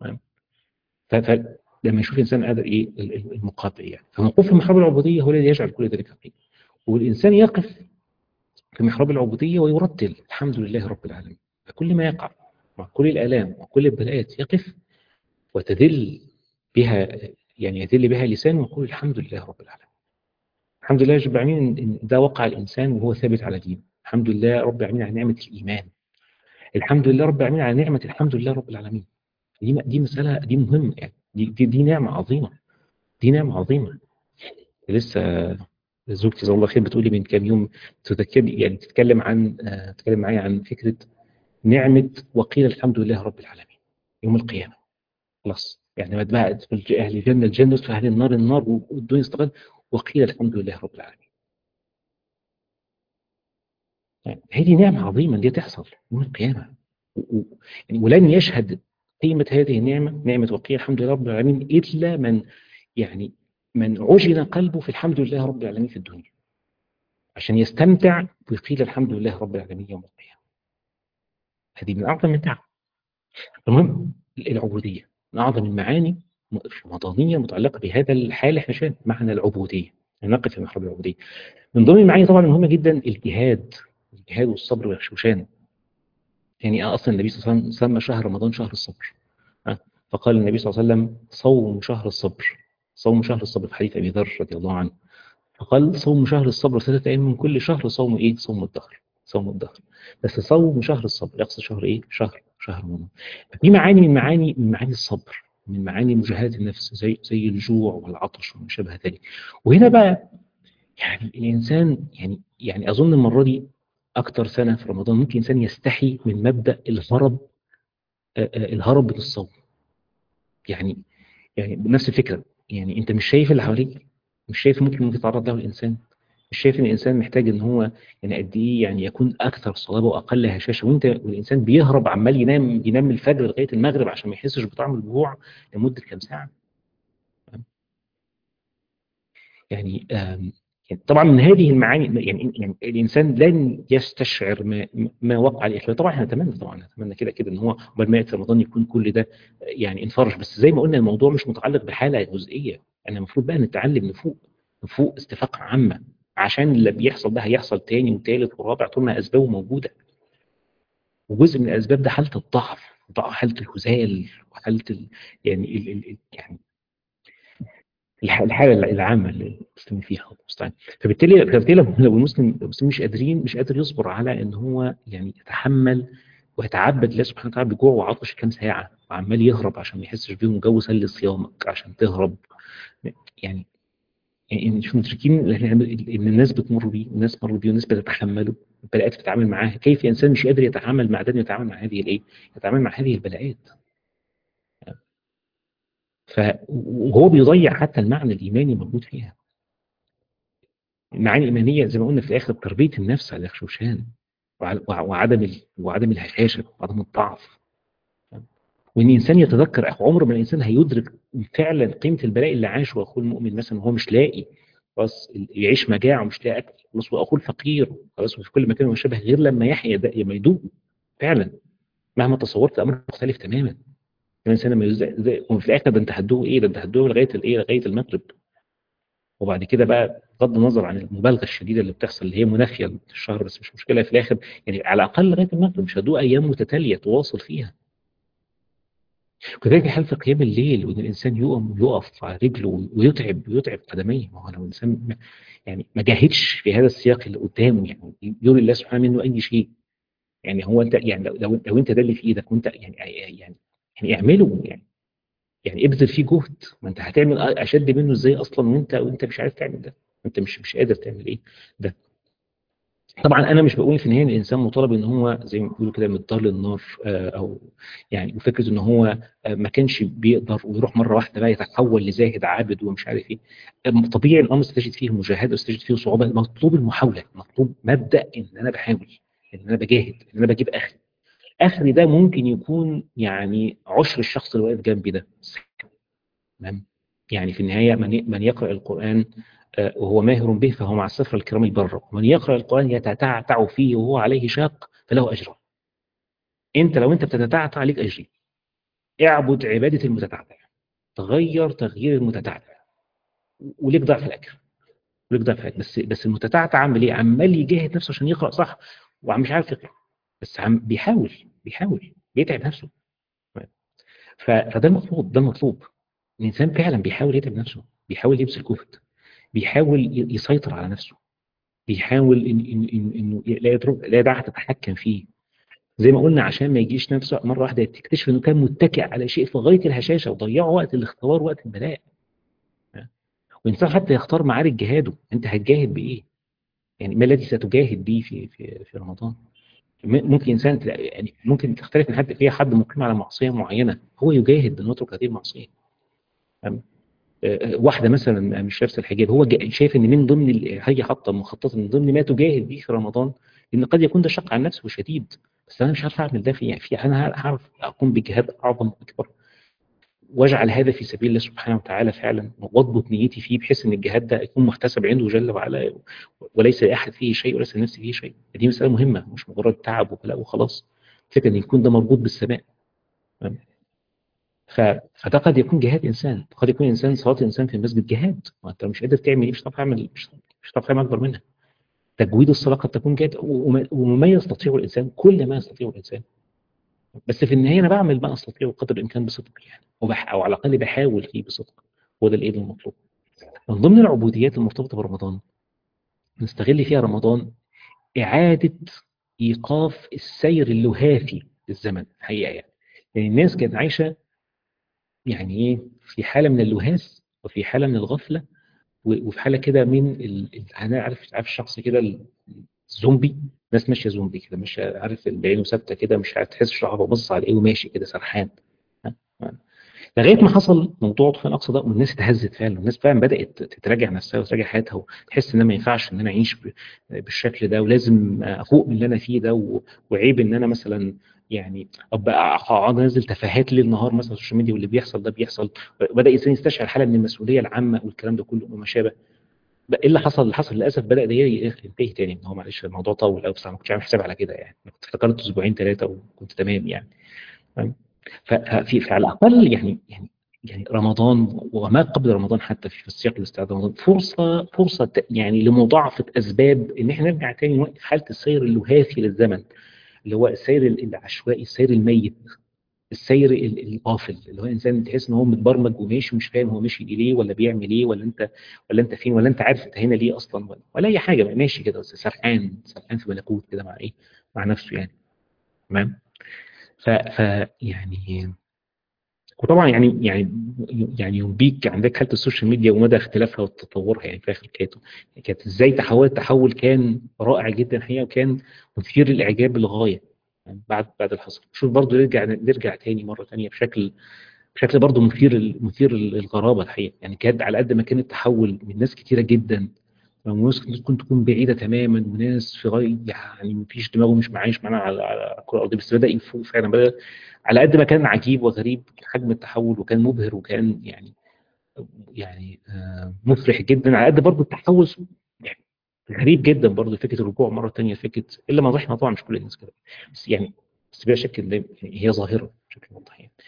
فلما يشوف الإنسان قادر إيه المقابل يعني فموقوف في محراب العبودية هو الذي يجعل كل ذلك قيمة والإنسان يقف في محراب العبودية ويرتل الحمد لله رب العالمين فكل ما يقع مع كل الآلام وكل البلاءات يقف وتذل بها يعني يذل بها لسانه ويقول الحمد لله رب العالمين الحمد لله رب العالمين إن ده وقع الإنسان وهو ثابت على دين الحمد لله رب العالمين على نعمة الإيمان الحمد لله رب العالمين على نعمة الحمد لله رب العالمين دي دي مسألة دي مهمة يعني دي, دي, دي نعمة عظيمة دي نعمة عظيمة لسه زوجتي جزاها الله خير بتقول لي من كام يوم تذكرني يعني تتكلم عن تتكلم معايا عن فكرة نعمة وقيل الحمد لله رب العالمين يوم القيامة خلاص يعني ما بقى أهل الجنة الجنة وأهل النار النار والدنيا استقل وقيل الحمد لله رب العالمين يعني هذه نعمة عظيمة دي تحصل يوم القيامة و... يعني ولن يشهد قيمة هذه النعمة نعمة وقيل الحمد لله رب العالمين إلا من يعني من عجن قلبه في الحمد لله رب العالمين في الدنيا عشان يستمتع بقيل الحمد لله رب العالمين يوم القيامة هذه من أعظم النعم المهم العبودية من أعظم المعاني رمضانية متعلقة بهذا الحال احنا شايفين معنى العبودية نقف في محراب العبودية من ضمن المعاني طبعا المهمة جدا الجهاد الجهاد والصبر والشوشان يعني أصلا النبي صلى الله عليه وسلم سمى شهر رمضان شهر الصبر فقال النبي صلى الله عليه وسلم صوم شهر الصبر صوم شهر الصبر في حديث أبي ذر رضي الله عنه فقال صوم شهر الصبر ستة أيام من كل شهر صوم إيه صوم الدهر صوم الدهر بس صوم شهر الصبر يقصد شهر إيه شهر شهر رمضان في معاني من معاني من معاني الصبر من معاني مجاهدة النفس زي زي الجوع والعطش وما شابه ذلك وهنا بقى يعني الإنسان يعني يعني أظن المرة دي أكتر سنة في رمضان ممكن الإنسان يستحي من مبدأ الهرب الهرب من الصوم يعني يعني بنفس الفكرة يعني أنت مش شايف اللي حواليك مش شايف ممكن ممكن يتعرض له الإنسان مش شايف ان الانسان محتاج ان هو يعني قد ايه يعني يكون اكثر صلابه واقل هشاشه وانت والانسان بيهرب عمال ينام ينام الفجر لغايه المغرب عشان ما يحسش بطعم الجوع لمده كام ساعه يعني طبعا من هذه المعاني يعني يعني الانسان لن يستشعر ما ما وقع عليه طبعا احنا نتمنى طبعا نتمنى كده كده ان هو قبل ما ياتي رمضان يكون كل ده يعني انفرج بس زي ما قلنا الموضوع مش متعلق بحاله جزئيه انا المفروض بقى نتعلم نفوق نفوق استفاقه عامه عشان اللي بيحصل ده هيحصل تاني وتالت ورابع طول ما اسبابه موجوده وجزء من الاسباب ده حاله الضعف حاله الهزال وحاله ال يعني ال ال يعني الحاله العامه اللي المسلمين فيها المستعان فبالتالي فبالتالي لو المسلم المسلم مش قادرين مش قادر يصبر على ان هو يعني يتحمل ويتعبد الله سبحانه وتعالى بجوع وعطش كام ساعه وعمال يهرب عشان ما يحسش بيهم جو سل صيامك عشان تهرب يعني يعني مش مدركين ان الناس بتمر بيه والناس مروا بيه والناس بتتحمله البلاءات بتتعامل معاها كيف انسان مش قادر يتعامل مع ده يتعامل مع هذه الايه يتعامل مع هذه البلاءات ف وهو بيضيع حتى المعنى الايماني موجود فيها المعاني الايمانيه زي ما قلنا في الاخر تربيه النفس على الخشوشان وعدم ال... وعدم الهشاشه وعدم الضعف وان الانسان يتذكر عمر ما الانسان هيدرك فعلا قيمه البلاء اللي عاشه واخوه المؤمن مثلا وهو مش لاقي خلاص يعيش مجاعه ومش لاقي اكل خلاص واخوه الفقير خلاص وفي كل مكان وشبه غير لما يحيا ده لما يدوق فعلا مهما تصورت الامر مختلف تماما كمان سنه ما يزق وفي الاخر ده انت هتدوق ايه ده انت هتدوق لغايه الايه لغايه المغرب وبعد كده بقى بغض النظر عن المبالغه الشديده اللي بتحصل اللي هي منافيه للشهر بس مش مشكله في الاخر يعني على الاقل لغايه المغرب مش هتدوق ايام متتاليه تواصل فيها وكذلك الحال في قيام الليل وان الانسان يقوم يقف على رجله ويتعب ويتعب قدميه ما هو لو الانسان يعني ما جاهدش في هذا السياق اللي قدامه يعني يري الله سبحانه منه اي شيء يعني هو انت يعني لو لو انت ده اللي في ايدك وانت يعني يعني يعني اعمله يعني يعني ابذل فيه جهد ما انت هتعمل اشد منه ازاي اصلا وانت وانت مش عارف تعمل ده انت مش مش قادر تعمل ايه ده طبعا انا مش بقول في النهايه ان الانسان مطالب ان هو زي ما بيقولوا كده مضطر للنار او يعني وفكره ان هو ما كانش بيقدر ويروح مره واحده بقى يتحول لزاهد عابد ومش عارف ايه طبيعي الامر ستجد فيه مجاهده وستجد فيه صعوبه مطلوب المحاوله مطلوب مبدا ان انا بحاول ان انا بجاهد ان انا بجيب اخري اخري ده ممكن يكون يعني عشر الشخص اللي واقف جنبي ده تمام يعني في النهايه من من يقرا القران وهو ماهر به فهو مع السفر الكرام البر ومن يقرأ القرآن يتتعتع فيه وهو عليه شاق فله أجر انت لو انت بتتتعتع عليك أجري اعبد عبادة المتتعتع تغير تغيير المتتعتع وليك ضعف الأجر وليك ضعف الأجر بس بس المتتعتع عمال ايه عمال يجاهد نفسه عشان يقرأ صح وعم مش عارف يقرأ بس عم بيحاول بيحاول بيتعب نفسه فده المطلوب ده المطلوب الإنسان فعلا بيحاول يتعب نفسه بيحاول يبذل جهد بيحاول يسيطر على نفسه بيحاول إن إن إن انه لا لا داعي تتحكم فيه زي ما قلنا عشان ما يجيش نفسه مره واحده تكتشف انه كان متكئ على شيء في غايه الهشاشه وضيعه وقت الاختبار وقت البلاء وانسان حتى يختار معارك جهاده انت هتجاهد بايه يعني ما الذي ستجاهد به في في في رمضان ممكن انسان يعني ممكن تختلف من حد في حد مقيم على معصيه معينه هو يجاهد بانه يترك هذه المعصيه واحدة مثلا مش لابسه الحجاب هو شايف ان من ضمن هي حاطه مخططه من ضمن ما تجاهد به في رمضان ان قد يكون ده شق على النفس وشديد بس انا مش عارف اعمل ده في يعني في انا هعرف اقوم بجهاد اعظم واكبر واجعل هذا في سبيل الله سبحانه وتعالى فعلا واضبط نيتي فيه بحيث ان الجهاد ده يكون محتسب عنده جل وعلا وليس لاحد فيه شيء وليس لنفسي فيه شيء دي مساله مهمه مش مجرد تعب وبلاء وخلاص فكره ان يكون ده مربوط بالسماء ف... فده قد يكون جهاد انسان قد يكون انسان صلاه انسان في المسجد جهاد وانت مش قادر تعمل ايه مش هتعرف تعمل مش هتعرف تعمل اكبر منها تجويد الصلاه قد تكون جهاد وما... وما يستطيع الانسان كل ما يستطيع الانسان بس في النهايه انا بعمل ما استطيع قدر الامكان بصدق يعني وبح... او على الاقل بحاول فيه بصدق هو ده الايه المطلوب من ضمن العبوديات المرتبطه برمضان نستغل فيها رمضان اعاده ايقاف السير اللهافي للزمن الحقيقه يعني يعني الناس كانت عايشه يعني ايه في حاله من اللهاس وفي حاله من الغفله وفي حاله كده من ال... انا عارف عارف الشخص كده الزومبي ناس ماشيه زومبي كده مش عارف اللي عينه ثابته كده مش هتحس شعره بص على ايه وماشي كده سرحان لغايه ما حصل موضوع طوفان الاقصى ده والناس اتهزت فعلا والناس فعلا بدات تتراجع نفسها وتراجع حياتها وتحس ان ما ينفعش ان انا اعيش بالشكل ده ولازم افوق من اللي انا فيه ده وعيب ان انا مثلا يعني ابقى اقعد انزل تفاهات ليل نهار مثلا على السوشيال ميديا واللي بيحصل ده بيحصل بدا الانسان يستشعر حاله من المسؤوليه العامه والكلام ده كله وما شابه بقى ايه اللي حصل اللي حصل للاسف بدا ده ينتهي تاني ان هو معلش الموضوع طول قوي بس انا ما كنتش عامل حساب على كده يعني انا كنت افتكرت اسبوعين ثلاثه وكنت تمام يعني فاهم؟ ففي فعلى الاقل يعني يعني يعني رمضان وما قبل رمضان حتى في السياق الاستعداد رمضان فرصه فرصه ت- يعني لمضاعفه اسباب ان احنا نرجع تاني نوقف حاله السير اللهاثي للزمن اللي هو السير ال- العشوائي السير الميت السير ال- الغافل اللي هو انسان تحس ان هو متبرمج وماشي ومش فاهم هو ماشي ليه ولا بيعمل ايه ولا انت ولا انت فين ولا انت عارف انت هنا ليه اصلا ولا, ولا اي حاجه بقى ماشي كده بس سرحان سرحان في ملكوت كده مع ايه مع نفسه يعني تمام ف, ف يعني وطبعا يعني يعني يعني ينبيك عندك حاله السوشيال ميديا ومدى اختلافها وتطورها يعني في اخر كانت كانت ازاي تحولت تحول كان رائع جدا الحقيقه وكان مثير للاعجاب للغايه يعني بعد بعد الحصر شوف برضه نرجع نرجع تاني مره تانيه بشكل بشكل برضه مثير مثير للغرابه الحقيقه يعني كان على قد ما كان التحول من ناس كتيره جدا وناس ممكن تكون بعيده تماما وناس في غايه يعني مفيش دماغه مش معايش معانا على على الكره الارضيه بس بدا يفوق فعلا بدا على قد ما كان عجيب وغريب حجم التحول وكان مبهر وكان يعني يعني آه مفرح جدا على قد برضه التحول يعني غريب جدا برضه فكره الرجوع مره ثانيه فكره الا ما ضحنا طبعا مش كل الناس كده بس يعني بس بلا شك إن هي ظاهره بشكل واضح يعني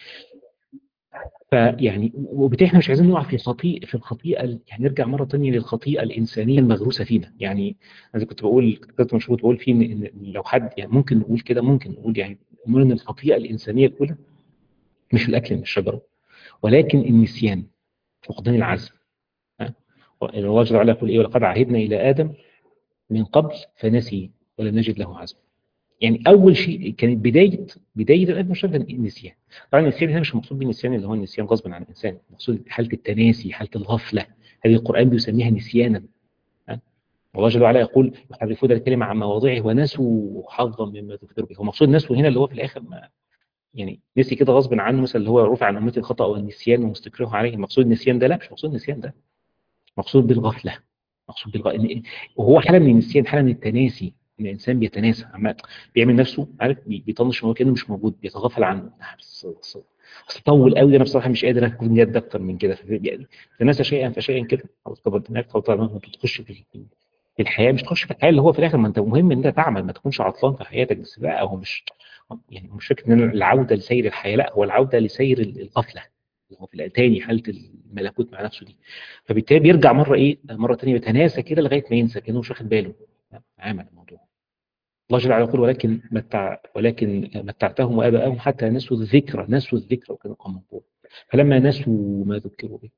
فيعني وبالتالي احنا مش عايزين نقع في خطيئه في الخطيئه يعني نرجع مره ثانيه للخطيئه الانسانيه المغروسه فينا يعني انا كنت بقول كنت مشهور بقول فيه ان إن لو حد يعني ممكن نقول كده ممكن نقول يعني نقول ان الخطيئه الانسانيه الاولى مش الاكل من الشجره ولكن النسيان فقدان العزم ها؟ الله جل وعلا يقول ايه ولقد عهدنا الى ادم من قبل فنسي ولم نجد له عزم يعني اول شيء كانت بدايه بدايه الادب مش النسيان طبعا النسيان هنا مش المقصود بالنسيان اللي هو النسيان غصبا عن الانسان المقصود حاله التناسي حاله الغفله هذه القران بيسميها نسيانا ها؟ الله جل وعلا يقول يحرفون الكلمه عن مواضعه ونسوا حظا مما ذكروا به هو مقصود نسوا هنا اللي هو في الاخر ما يعني نسي كده غصب عنه مثلا اللي هو رفع عن امتي الخطا والنسيان ومستكره عليه المقصود النسيان ده لا مش مقصود النسيان ده مقصود بالغفله مقصود بالغ... وهو حاله من النسيان حاله من التناسي ان الانسان بيتناسى عمال بيعمل نفسه عارف بيطنش هو كانه مش موجود بيتغافل عنه بس اصل طول قوي انا بصراحه مش قادر اكون يد اكتر من كده تناسى شيئا فشيئا كده خلاص طب دماغك طبعا ما تخش في في الحياه مش تخش في الحياه اللي هو في الاخر ما انت مهم ان انت تعمل ما تكونش عطلان في حياتك بس لا هو مش يعني مش فكره ان العوده لسير الحياه لا هو العوده لسير الغفله اللي هو في تاني حاله الملكوت مع نفسه دي فبالتالي بيرجع مره ايه مره ثانيه يتناسى كده لغايه ما ينسى كانه مش واخد باله عامل الموضوع الله جل وعلا يقول ولكن متع ولكن متعتهم واباءهم حتى نسوا الذكر نسوا الذكر وكانوا قوما فلما نسوا ما ذكروا به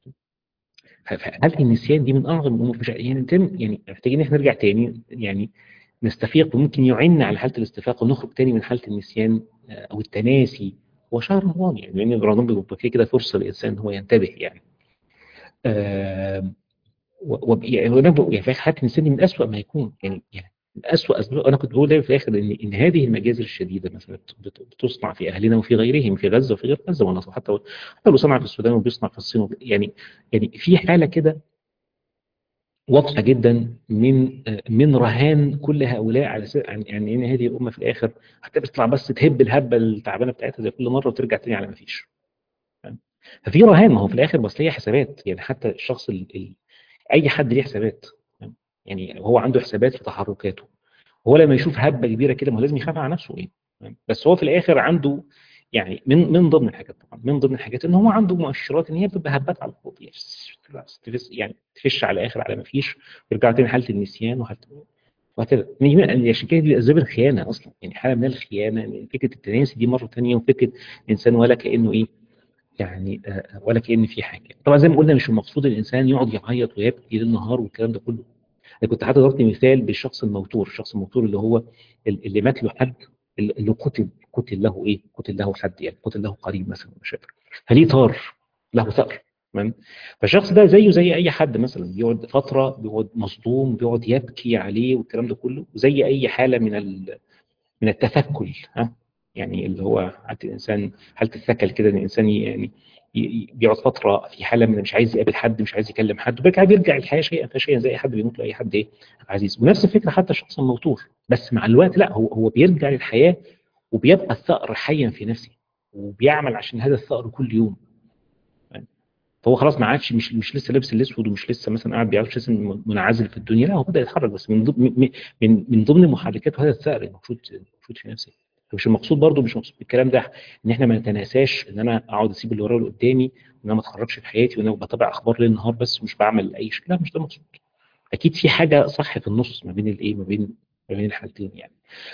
هل النسيان دي من اعظم الامور مش يعني يعني محتاجين احنا نرجع تاني يعني نستفيق وممكن يعيننا على حاله الاستفاقه ونخرج تاني من حاله النسيان او التناسي هو شهر رمضان يعني لان رمضان بيبقى فيه كده فرصه للانسان هو ينتبه يعني آه يعني في حياه الانسان من اسوء ما يكون يعني يعني من اسوء اسباب انا كنت بقول دايما في الاخر ان ان هذه المجازر الشديده مثلا بتصنع في اهلنا وفي غيرهم في غزه وفي غير غزه والنصر حتى حتى لو صنع في السودان وبيصنع في الصين يعني يعني في حاله كده واضحه جدا من من رهان كل هؤلاء على يعني ان هذه الامه في الاخر حتى بتطلع بس تهب الهبه التعبانه بتاعتها زي كل مره وترجع تاني على ما فيش ففي رهان ما هو في الاخر بس ليه حسابات يعني حتى الشخص ال اي حد ليه حسابات يعني هو عنده حسابات في تحركاته هو لما يشوف هبه كبيره كده ما هو لازم يخاف على نفسه ايه بس هو في الاخر عنده يعني من من ضمن الحاجات طبعا من ضمن الحاجات ان هو عنده مؤشرات ان هي بتبقى هبات على الفاضي يعني تفش على الاخر على ما فيش ويرجع تاني حاله النسيان وحاله وهكذا عشان كده دي اسباب الخيانه اصلا يعني حاله من الخيانه فكره التناسي دي مره ثانيه وفكره الانسان ولا كانه ايه يعني ولا كأن في حاجة طبعا زي ما قلنا مش المقصود الإنسان يقعد يعيط ويبكي ليل نهار والكلام ده كله أنا كنت حتى ضربت مثال بالشخص الموتور الشخص الموتور اللي هو اللي مات له حد اللي قتل قتل له إيه قتل له حد يعني قتل له قريب مثلا مش فاكر فليه طار له ثأر تمام فالشخص ده زيه زي أي حد مثلا بيقعد فترة بيقعد مصدوم بيقعد يبكي عليه والكلام ده كله زي أي حالة من من التثكل ها يعني اللي هو حالة الإنسان حالة الثكل كده إن الإنسان يعني بيقعد فترة في حالة من مش عايز يقابل حد مش عايز يكلم حد وبرجع بيرجع الحياة شيئا فشيئا زي أي حد بيموت لأي حد إيه عزيز ونفس الفكرة حتى الشخص الموتور بس مع الوقت لا هو هو بيرجع للحياة وبيبقى الثأر حيا في نفسه وبيعمل عشان هذا الثأر كل يوم فهو خلاص ما عادش مش مش لسه لابس الاسود ومش لسه مثلا قاعد بيعرف لسه منعزل في الدنيا لا هو بدا يتحرك بس من ضمن من من ضمن محركات هذا الثأر المفروض المفروض في نفسي مش المقصود برضه مش مقصود بالكلام ده ان احنا ما نتناساش ان انا اقعد اسيب اللي ورايا واللي قدامي وان انا ما اتخرجش في حياتي وان انا بتابع اخبار ليل نهار بس ومش بعمل اي شيء لا مش ده المقصود اكيد في حاجه صح في النص ما بين الايه ما بين ما بين الحالتين يعني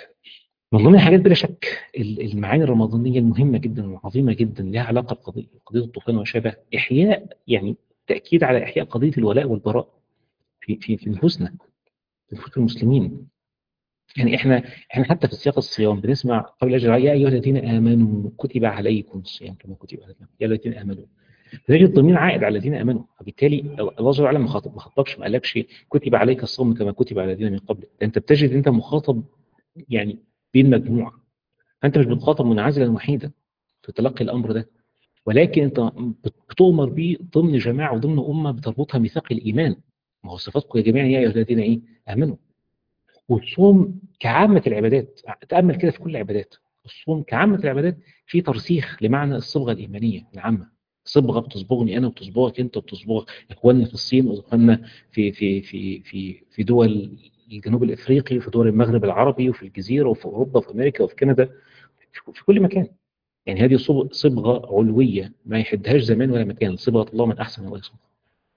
من ضمن الحاجات بلا شك المعاني الرمضانيه المهمه جدا والعظيمه جدا لها علاقه بقضيه قضيه الطوفان وشابه احياء يعني تاكيد على احياء قضيه الولاء والبراء في في في نفوسنا في نفوس المسلمين يعني احنا احنا حتى في سياق الصيام بنسمع قول اجل يا ايها الذين امنوا كتب عليكم الصيام كما كتب عليكم يا الذين امنوا تجد الضمير عائد على الذين امنوا فبالتالي الله جل وعلا ما خطبش ما قالكش كتب عليك الصوم كما كتب على الذين من قبل انت بتجد انت مخاطب يعني بين مجموعه فانت مش بتخاطب منعزلا وحيدا في تلقي الامر ده ولكن انت بتؤمر به ضمن جماعه وضمن امه بتربطها ميثاق الايمان ما هو صفاتكم يا جماعه يا ايها الذين ايه امنوا والصوم كعامة العبادات تأمل كده في كل العبادات الصوم كعامة العبادات في ترسيخ لمعنى الصبغة الإيمانية العامة صبغة بتصبغني أنا وبتصبغك أنت وبتصبغ إخواننا في الصين وإخواننا في في في في في دول الجنوب الإفريقي وفي دول المغرب العربي وفي الجزيرة وفي أوروبا وفي أمريكا وفي كندا في كل مكان يعني هذه صبغة علوية ما يحدهاش زمان ولا مكان صبغة الله من أحسن الله يصبغ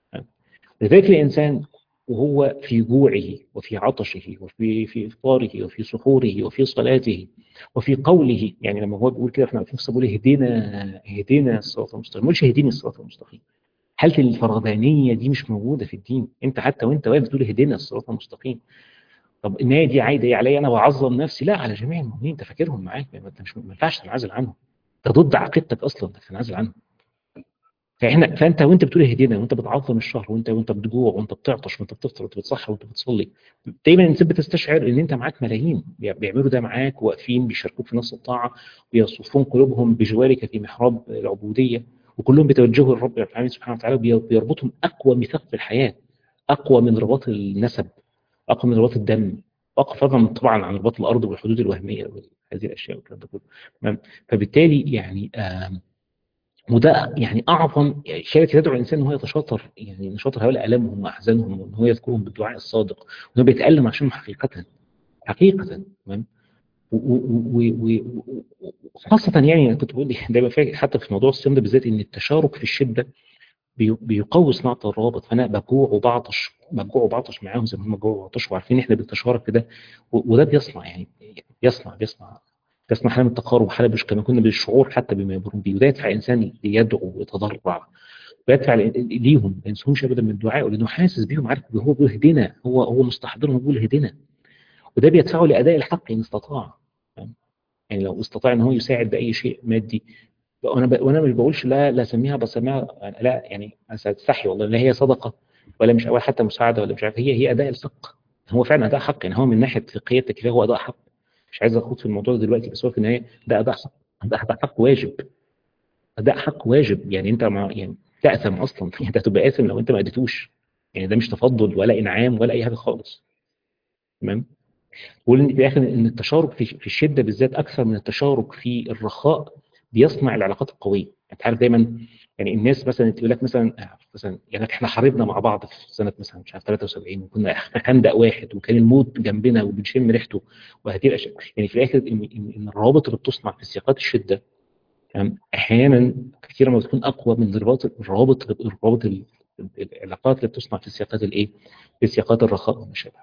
لذلك الإنسان وهو في جوعه وفي عطشه وفي في افطاره وفي سحوره وفي صلاته وفي قوله يعني لما هو بيقول كده احنا عارفين بيقول اهدنا اهدنا الصراط المستقيم ما اهديني الصراط المستقيم حاله الفردانيه دي مش موجوده في الدين انت حتى وانت واقف تقول اهدنا الصراط المستقيم طب النهايه دي عايده ايه عليا انا بعظم نفسي لا على جميع المؤمنين انت فاكرهم معاك انت مش ما ينفعش تنعزل عنهم ده ضد عقيدتك اصلا انك تنعزل عنهم فاحنا فانت وانت بتقول اهدنا وانت بتعظم الشهر وانت وانت بتجوع وانت بتعطش وانت بتفطر وانت بتصحى وانت بتصلي دايما الانسان بتستشعر ان انت معاك ملايين بيعملوا ده معاك واقفين بيشاركوك في نفس الطاعه ويصفون قلوبهم بجوارك في محراب العبوديه وكلهم بيتوجهوا للرب العالمين سبحانه وتعالى وبيربطهم اقوى ميثاق في الحياه اقوى من رباط النسب اقوى من رباط الدم اقوى فضلا طبعا عن رباط الارض والحدود الوهميه وهذه الاشياء والكلام ده كله فبالتالي يعني آه وده يعني اعظم شركه تدعو الانسان ان هو يتشاطر يعني يشاطر هؤلاء الامهم واحزانهم وان هو يذكرهم بالدعاء الصادق وان هو بيتالم عشانهم حقيقه حقيقه تمام وخاصة يعني كنت بقول دايما فاكر حتى في موضوع الصيام ده بالذات ان التشارك في الشده بيقوي صناعه الروابط فانا بجوع وبعطش بجوع وبعطش معاهم زي ما هم جوعوا وعطشوا وعارفين احنا بنتشارك في ده وده بيصنع يعني بيصنع بيصنع تسمع حالة من التقارب حالة مش كما كنا بالشعور حتى بما يمرون به وده يدفع إنسان ليدعو ويتضرع ويدفع ليهم ما ينسهمش أبدا من الدعاء لأنه حاسس بيهم عارف هو بيقول هدنا هو هو مستحضرهم بيقول هدنا وده بيدفعه لأداء الحق إن استطاع يعني لو استطاع إن هو يساعد بأي شيء مادي وأنا ب... وأنا مش بقولش لا لا سميها بسميها لا يعني أستحي والله لا هي صدقة ولا مش ولا حتى مساعدة ولا مش عارف هي هي أداء الحق هو فعلا أداء حق يعني هو من ناحية فقهية التكفير هو أداء حق مش عايز اخوض في الموضوع دلوقتي بس هو في النهايه ده اداء حق ده حق واجب اداء حق واجب يعني انت ما يعني تاثم اصلا انت هتبقى اثم لو انت ما اديتوش يعني ده مش تفضل ولا انعام ولا اي حاجه خالص تمام بقول في الاخر ان التشارك في, في الشده بالذات اكثر من التشارك في الرخاء بيصنع العلاقات القويه انت عارف دايما يعني الناس مثلا تقول لك مثلا مثلا يعني احنا حاربنا مع بعض في سنه مثلا مش عارف 73 وكنا في خندق واحد وكان الموت جنبنا وبنشم ريحته وهذه الاشياء يعني في الاخر ان ان الروابط اللي بتصنع في سياقات الشده احيانا كثيرا ما بتكون اقوى من الروابط الروابط الروابط العلاقات اللي بتصنع في سياقات الايه؟ في سياقات الرخاء وما شابه.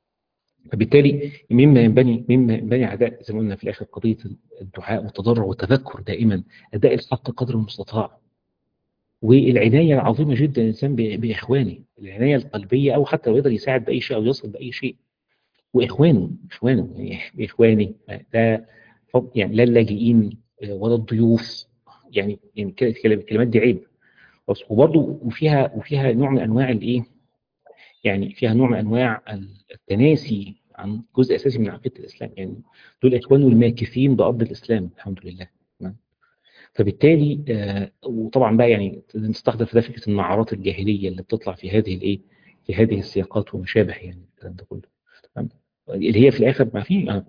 فبالتالي مما ينبني مما ينبني عداء زي ما قلنا في الاخر قضيه الدعاء والتضرع والتذكر دائما اداء الحق قدر المستطاع والعنايه العظيمه جدا الانسان باخوانه العنايه القلبيه او حتى لو يقدر يساعد باي شيء او يصل باي شيء واخوانه اخوانه يعني اخواني ده يعني لا اللاجئين ولا الضيوف يعني يعني الكلمات دي عيب وبرضه وفيها وفيها نوع من انواع الايه يعني فيها نوع من انواع التناسي عن جزء اساسي من عقيده الاسلام يعني دول اخوانه الماكثين بارض الاسلام الحمد لله فبالتالي آه وطبعا بقى يعني نستحضر في ده فكره النعرات الجاهليه اللي بتطلع في هذه الايه في هذه السياقات وما شابه يعني الكلام ده كله تمام اللي هي في الاخر ما في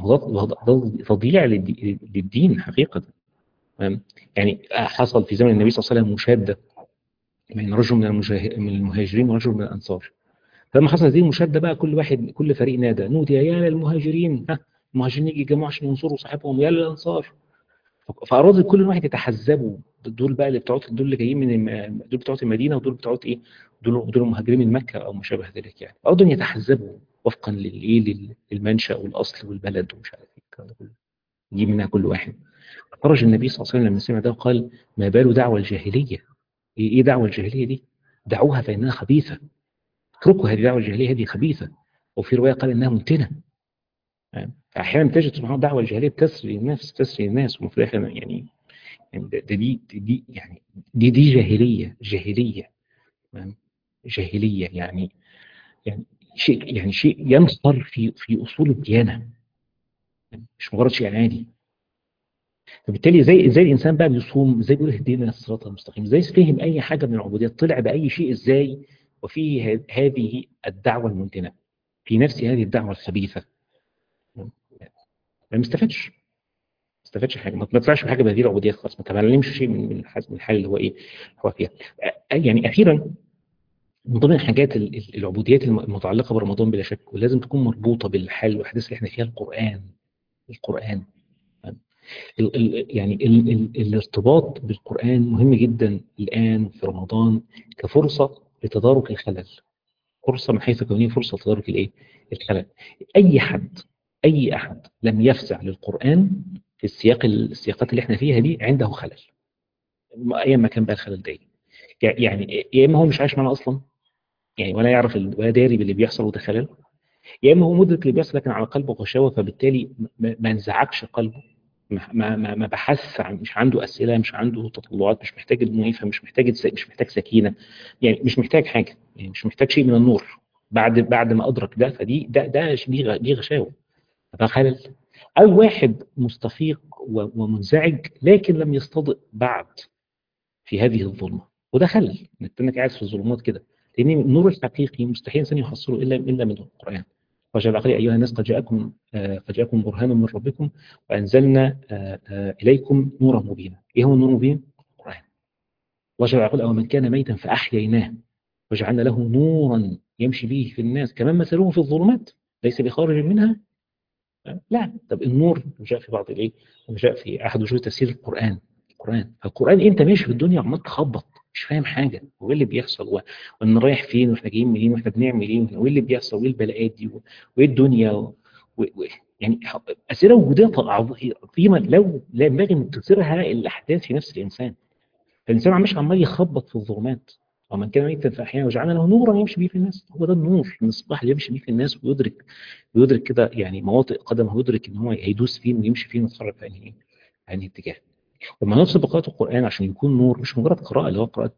تضييع للدين حقيقه تمام يعني حصل في زمن النبي صلى الله عليه وسلم مشاده يعني رجل من المجاه- من المهاجرين ورجل من الانصار فلما حصلت هذه المشاده بقى كل واحد كل فريق نادى نودي يا للمهاجرين ها المهاجرين يجي يجمعوا عشان ينصروا صاحبهم يا للانصار فاراد كل واحد يتحزبوا دول بقى اللي بتوع دول اللي جايين من الم- دول بتوع المدينه ودول بتوع ايه دول دول المهاجرين من مكه او ما شابه ذلك يعني ارادوا ان يتحزبوا وفقا للايه لل- للمنشا والاصل والبلد ومش عارف ايه الكلام ده كله يجيب منها كل واحد خرج النبي صلى الله عليه وسلم لما سمع ده وقال ما بال دعوى الجاهليه ايه إيه دعوى الجاهليه دي دعوها فانها خبيثه اتركوا هذه الدعوه الجاهليه هذه خبيثه وفي روايه قال انها منتنه فاهم؟ فاحيانا تجد سبحان الله الدعوه الجاهليه بتسري النفس تسري الناس وفي الاخر يعني يعني ده ده دي دي دي يعني دي دي جاهليه جاهليه فاهم؟ جاهليه يعني يعني شيء يعني شيء ينصر في في اصول الديانه مش مجرد شيء عادي فبالتالي زي ازاي الانسان بقى بيصوم ازاي بيقول اهدنا الصراط المستقيم ازاي فهم اي حاجه من العبوديات طلع باي شيء ازاي وفيه ه- هذه الدعوه المنتنه في نفس هذه الدعوه الخبيثه ما مستفادش ما استفادش حاجه ما طلعش بحاجه بهذه العبوديات خالص ما تعلمش شيء من من الحال من الحال اللي هو ايه هو فيها أ- يعني اخيرا من ضمن الحاجات ال- ال- العبوديات الم- المتعلقه برمضان بلا شك ولازم تكون مربوطه بالحال والاحداث اللي احنا فيها القران القران ال ال يعني ال ال الارتباط بالقرآن مهم جدا الآن في رمضان كفرصة لتدارك الخلل فرصة من حيث كونها فرصة لتدارك الايه الخلل أي حد أي أحد لم يفزع للقرآن في السياق السياقات اللي احنا فيها دي عنده خلل أيا ما كان بقى الخلل ده إيه. يعني يا إما هو مش عايش معنا أصلا يعني ولا يعرف ال- ولا داري باللي بيحصل وده خلل يا إما هو مدرك اللي بيحصل لكن على قلبه غشاوة فبالتالي ما ما انزعجش قلبه ما ما ما ما بحث عن مش عنده اسئله مش عنده تطلعات مش محتاج انه يفهم مش محتاج مش محتاج سكينه يعني مش محتاج حاجه يعني مش محتاج شيء من النور بعد بعد ما ادرك ده فدي ده ده دي غ- دي غشاوه ده خلل او واحد مستفيق و- ومنزعج لكن لم يستضئ بعد في هذه الظلمه وده خلل انك انك قاعد في الظلمات كده لان النور الحقيقي مستحيل انسان يحصله الا الا من القران وجعل العقل ايها الناس قد جاءكم آه، قد جاءكم برهان من ربكم وانزلنا آه، آه، اليكم نورا مبينا ايه هو النور المبين القران وجعل العقل او من كان ميتا فاحييناه وجعلنا له نورا يمشي به في الناس كمان مثله في الظلمات ليس بخارج منها آه، لا طب النور جاء في بعض الايه جاء في احد وجوه تفسير القران القران فالقران انت ماشي في الدنيا وعمال تخبط مش فاهم حاجه وايه اللي بيحصل و- وان رايح فين واحنا جايين منين واحنا بنعمل ايه وايه اللي بيحصل وايه البلاءات دي و- وايه الدنيا و... و... و... يعني ح- اسئله وجوديه عظيمه لو لا ينبغي ان تثيرها الاحداث في نفس الانسان فالانسان مش عمال يخبط في الظلمات ومن كان ميتا فاحيانا وجعلنا له نورا يمشي به في الناس هو ده النور المصباح اللي يمشي به في الناس ويدرك ويدرك كده يعني مواطئ قدمه ويدرك ان هو هيدوس فين ويمشي فين ويتحرك في انهي في انهي اتجاه لما نقصد بقراءة القرآن عشان يكون نور مش مجرد قراءة اللي هو قراءة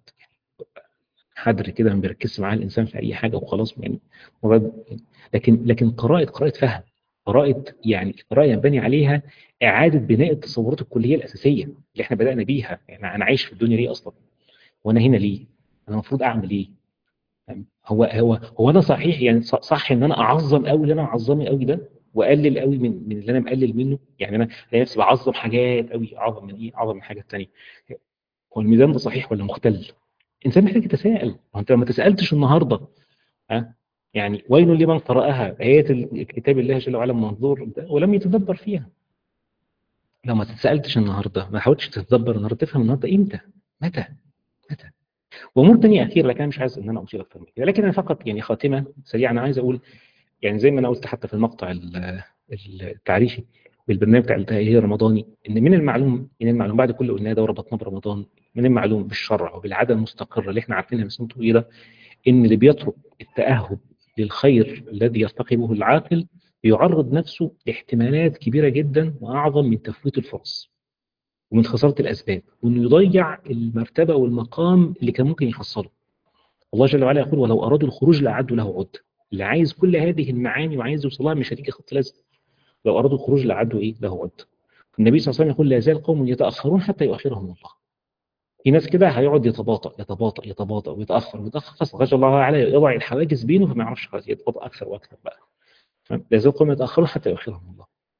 حدر كده ما بيركزش معاه الإنسان في أي حاجة وخلاص يعني مجرد لكن لكن قراءة قراءة فهم قراءة يعني قراءة ينبني عليها إعادة بناء التصورات الكلية الأساسية اللي إحنا بدأنا بيها يعني أنا عايش في الدنيا ليه أصلا؟ وأنا هنا ليه؟ أنا المفروض أعمل إيه؟ فاهم؟ هو هو هو أنا صحيح يعني ص- صح إن أنا أعظم قوي اللي أنا معظمه قوي ده وأقلل قوي من من اللي أنا مقلل منه يعني أنا ألاقي نفسي بعظم حاجات قوي أعظم من إيه؟ أعظم من حاجة تانية هو الميزان ده صحيح ولا مختل؟ الانسان محتاج يتساءل ما انت لو ما تسالتش النهارده ها يعني ويل لمن قراها ايه الكتاب الله جل وعلا منظور ده ولم يتدبر فيها لو ما تسالتش النهارده ما حاولتش تتدبر النهارده تفهم النهارده امتى متى متى وامور تانية اخيره لكن انا مش عايز ان انا اطيل اكتر من كده لكن انا فقط يعني خاتمه سريعه انا عايز اقول يعني زي ما انا قلت حتى في المقطع ال- التعريفي بالبرنامج بتاع التأهيل الرمضاني ان من المعلوم من المعلوم بعد كل قلناه ده وربطناه برمضان من المعلوم بالشرع وبالعاده المستقره اللي احنا عارفينها من سنين طويله ان اللي بيترك التاهب للخير الذي يرتقبه العاقل بيعرض نفسه لاحتمالات كبيره جدا واعظم من تفويت الفرص ومن خساره الاسباب وانه يضيع المرتبه والمقام اللي كان ممكن يحصله الله جل وعلا يقول ولو ارادوا الخروج لاعدوا له عده اللي عايز كل هذه المعاني وعايز يوصلها مش هتيجي خط لازم لو ارادوا الخروج لاعدوا ايه له عده النبي صلى الله عليه وسلم يقول لا يزال قوم يتاخرون حتى يؤخرهم الله في ناس كده هيقعد يتباطأ يتباطأ يتباطأ ويتأخر ويتأخر خلاص غشى الله تعالى يضع الحواجز بينه فما يعرفش خلاص يتباطأ أكثر وأكثر بقى لا يزال قوم يتأخرون حتى يؤخرهم الله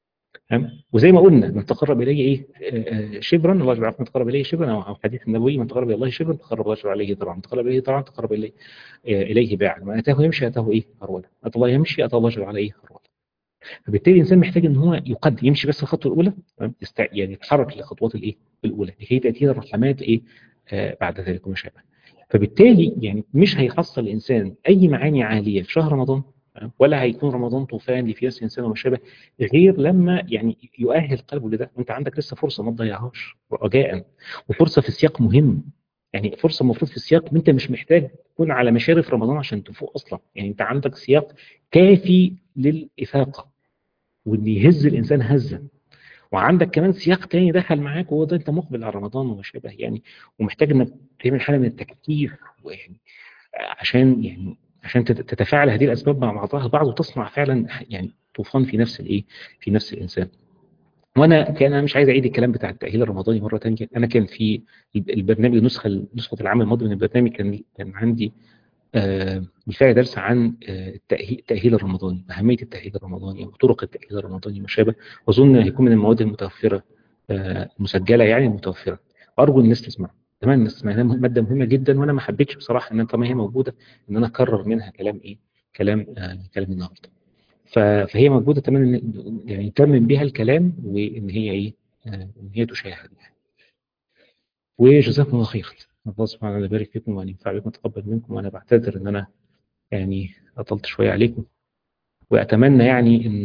تمام وزي ما قلنا من تقرب اليه ايه آه، آه، شبرا الله جل وعلا من تقرب اليه شبرا او أو حديث النبوي من تقرب الى الله شبرا تقرب الله جل وعلا اليه ذراعا من تقرب اليه ذراعا تقرب اليه آه، اليه باعا ما اتاه يمشي اتاه ايه هرولا اتى الله يمشي اتى الله جل وعلا ايه هرولا فبالتالي الانسان محتاج ان هو يقدم يمشي بس الخطوه الاولى تمام يستع... يعني يتحرك للخطوات الايه الاولى لكي تاتيه الرحمات ايه آه بعد ذلك وما شابه فبالتالي يعني مش هيحصل الانسان اي معاني عاليه في شهر رمضان تمام؟ ولا هيكون رمضان طوفان لفياس الانسان وما شابه غير لما يعني يؤهل قلبه لده وانت عندك لسه فرصه ما تضيعهاش رجاء وفرصه في سياق مهم يعني فرصه المفروض في سياق انت مش محتاج تكون على مشارف رمضان عشان تفوق اصلا يعني انت عندك سياق كافي للافاقه وان يهز الانسان هزه وعندك كمان سياق تاني دخل معاك وهو ده انت مقبل على رمضان وما شابه يعني ومحتاج انك تعمل حاله من التكثيف ويعني عشان يعني عشان تت- تتفاعل هذه الاسباب مع بعضها البعض وتصنع فعلا يعني طوفان في نفس الايه في نفس الانسان وانا كان انا مش عايز اعيد الكلام بتاع التاهيل الرمضاني مره ثانيه انا كان في الب- البرنامج النسخه نسخه العام الماضي من البرنامج كان كان عندي آه، بالفعل درس عن آه، التأهي- التأهيل الرمضاني أهمية التأهيل الرمضاني وطرق التأهيل الرمضاني وما شابه وأظن هيكون من المواد المتوفرة آه، المسجلة يعني المتوفرة وأرجو الناس تسمع كمان الناس تسمع لأنها مادة مهمة جدا وأنا ما حبيتش بصراحة إن طالما هي موجودة إن أنا أكرر منها كلام إيه كلام آه، كلام النهارده ف- فهي موجودة تماما إن- يعني تمم بها الكلام وإن هي إيه آه، إن هي تشاهد يعني وجزاكم الله خير الله سبحانه وتعالى يبارك فيكم وأن ينفع بكم ويتقبل منكم وأنا بعتذر إن أنا يعني أطلت شوية عليكم وأتمنى يعني إن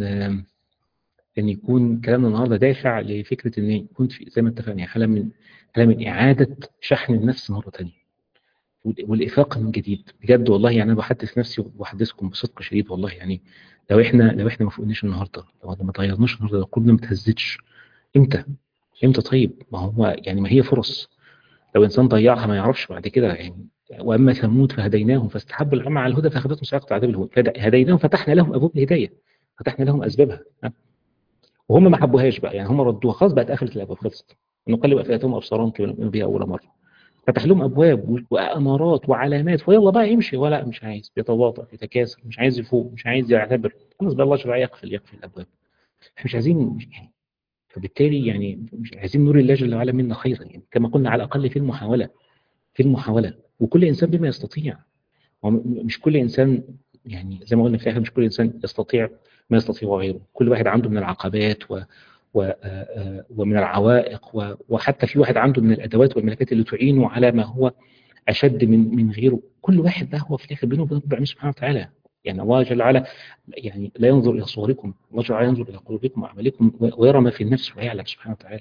إن يكون كلامنا النهاردة دافع لفكرة إن يكون في زي ما اتفقنا حالة من حالة من إعادة شحن النفس مرة تانية وال- والإفاقة من جديد بجد والله يعني أنا بحدث نفسي وبحدثكم بصدق شديد والله يعني لو إحنا لو إحنا ما فوقناش النهاردة لو ما تغيرناش النهاردة لو قلوبنا ما اتهزتش إمتى؟ إمتى طيب؟ ما هو يعني ما هي فرص لو إنسان ضيعها ما يعرفش بعد كده يعني وأما ثمود فهديناهم فاستحبوا العمى على الهدى فأخذتهم صاعقة عذاب الهون فهديناهم فتحنا لهم أبواب الهداية فتحنا لهم أسبابها ها؟ وهم ما حبوهاش بقى يعني هم ردوها خلاص بقت قفلت الأبواب خلصت نقلب أفئدتهم أبصارهم كما نؤمن بها أول مرة فتح لهم أبواب و- وأمارات وعلامات ويلا بقى يمشي ولا مش عايز بيتواطأ يتكاسل مش عايز يفوق مش عايز يعتبر خلاص بقى الله شرع يقفل يقفل الأبواب احنا مش عايزين مش يعني فبالتالي يعني مش عايزين نور الله جل وعلا منا خيرا يعني كما قلنا على الأقل في المحاولة في المحاولة وكل إنسان بما يستطيع هو م- مش كل إنسان يعني زي ما قلنا في الآخر مش كل إنسان يستطيع ما يستطيع غيره كل واحد عنده من العقبات و و آه، آه، ومن العوائق و- وحتى في واحد عنده من الأدوات والملكات اللي تعينه على ما هو أشد من من غيره كل واحد ده هو في الآخر بينه وبين ربنا سبحانه وتعالى يعني الله جل وعلا يعني لا ينظر إلى صوركم الله جل وعلا ينظر إلى قلوبكم وأعمالكم و- ويرى ما في النفس ويعلم سبحانه وتعالى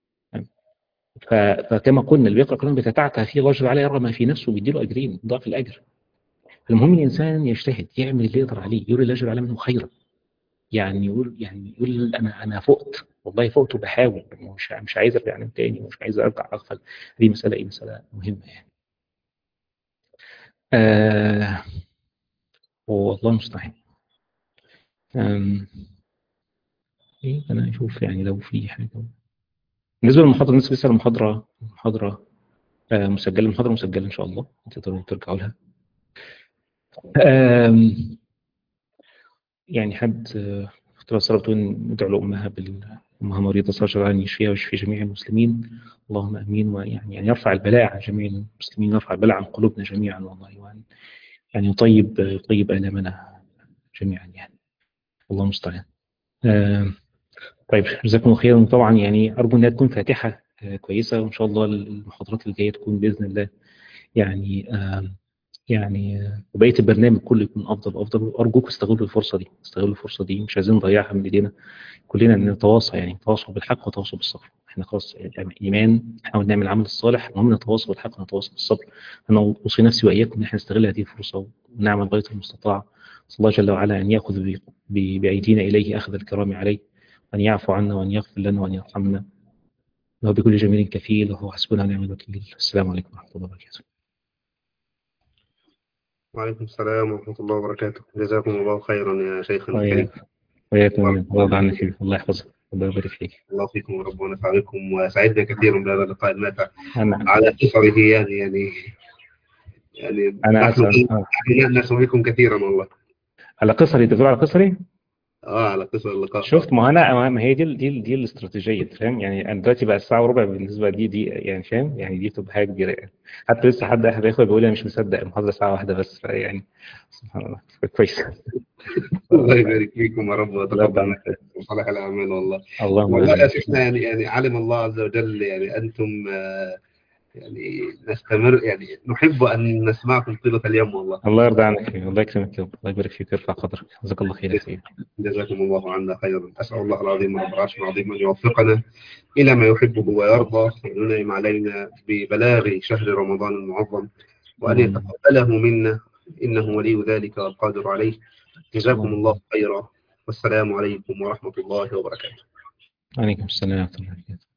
ف- فكما قلنا اللي بيقرأ القرآن بيتتعتع فيه الله جل وعلا يرى ما في نفسه وبيديله أجرين ضعف الأجر المهم الإنسان يجتهد يعمل اللي يقدر عليه يري الله جل وعلا منه خيرا يعني يقول يعني يقول أنا أنا فقت والله فقت وبحاول مش مش عايز أرجع أنام تاني ومش عايز أرجع أغفل دي مسألة إيه مسألة مهمة يعني آه والله المستعان آم، إيه أنا أشوف يعني لو في حاجة بالنسبة للمحاضرة الناس بتسأل المحاضرة المحاضرة آه، مسجلة المحاضرة مسجلة إن شاء الله تقدروا ترجعوا لها آم، يعني حد آه، كنت بس بتقول ندعو لأمها بال أمها مريضة صلى الله عليه يشفيها ويشفي جميع المسلمين اللهم أمين ويعني يعني يرفع البلاء عن جميع المسلمين يرفع البلاء عن قلوبنا جميعا والله وأن يعني يطيب يطيب آلامنا جميعا يعني الله المستعان آم، طيب جزاكم الله خيرا طبعا يعني أرجو أنها تكون فاتحة آه، كويسة وإن شاء الله المحاضرات الجاية تكون بإذن الله يعني آم، يعني آه، وبقيه البرنامج كله يكون افضل وافضل وارجوك استغلوا الفرصه دي استغلوا الفرصه دي مش عايزين نضيعها من ايدينا كلنا نتواصى يعني نتواصى بالحق ونتواصى بالصبر احنا خلاص يعني ايمان نحاول نعمل العمل الصالح المهم نتواصى بالحق ونتواصى بالصبر انا اوصي نفسي واياكم ان احنا نستغل هذه الفرصه ونعمل غايه المستطاع صلى الله جل وعلا ان ياخذ ب- ب- بايدينا اليه اخذ الكرام عليه وان يعفو عنا وان يغفر لنا وان يرحمنا وهو بكل جميل كفيل وهو حسبنا ونعم الوكيل السلام عليكم ورحمه الله وبركاته وعليكم السلام ورحمة الله وبركاته جزاكم الله خيرا يا شيخنا الكريم وإياك وإياكم آمين. الله يرضى عنك فيك الله يحفظك الله يبارك فيك الله فيكم ورب ونفع بكم وسعدنا كثيرا بهذا اللقاء النافع أنا على قصره يعني يعني يعني أنا نحن أسأل نحن نسمع بكم كثيرا والله على قصري تقول على قصري اه على قصر اللقاء شفت ما انا ما هي دي ال- دي ال- دي الاستراتيجيه أنت فاهم يعني انا دلوقتي بقى الساعه وربع بالنسبه دي دي يعني فاهم يعني دي تبقى حاجه كبيره يعني حتى لسه حد احد اخويا بيقول لي انا مش مصدق المحاضره ساعه واحده بس يعني سبحان الله كويس الله يبارك فيكم يا رب الله ويتقبل يرضى منكم عنك وصالح الاعمال والله اللهم والله يا امين شيخنا يعني يعني علم الله عز وجل يعني انتم آه، يعني نستمر يعني نحب ان نسمعكم طيله اليوم والله الله يرضى عنك يا أخي. الله يكرمك يا رب الله يبارك فيك ويرفع قدرك جزاك الله خير يا سيدي جزاكم الله عنا خيرا اسال الله العظيم رب العرش العظيم ان يوفقنا الى ما يحبه ويرضى وينعم علينا ببلاغ شهر رمضان المعظم وان اللهم يتقبله منا انه ولي ذلك والقادر عليه جزاكم اللهم الله خيرا والسلام عليكم ورحمه الله وبركاته عليكم السلام ورحمه الله وبركاته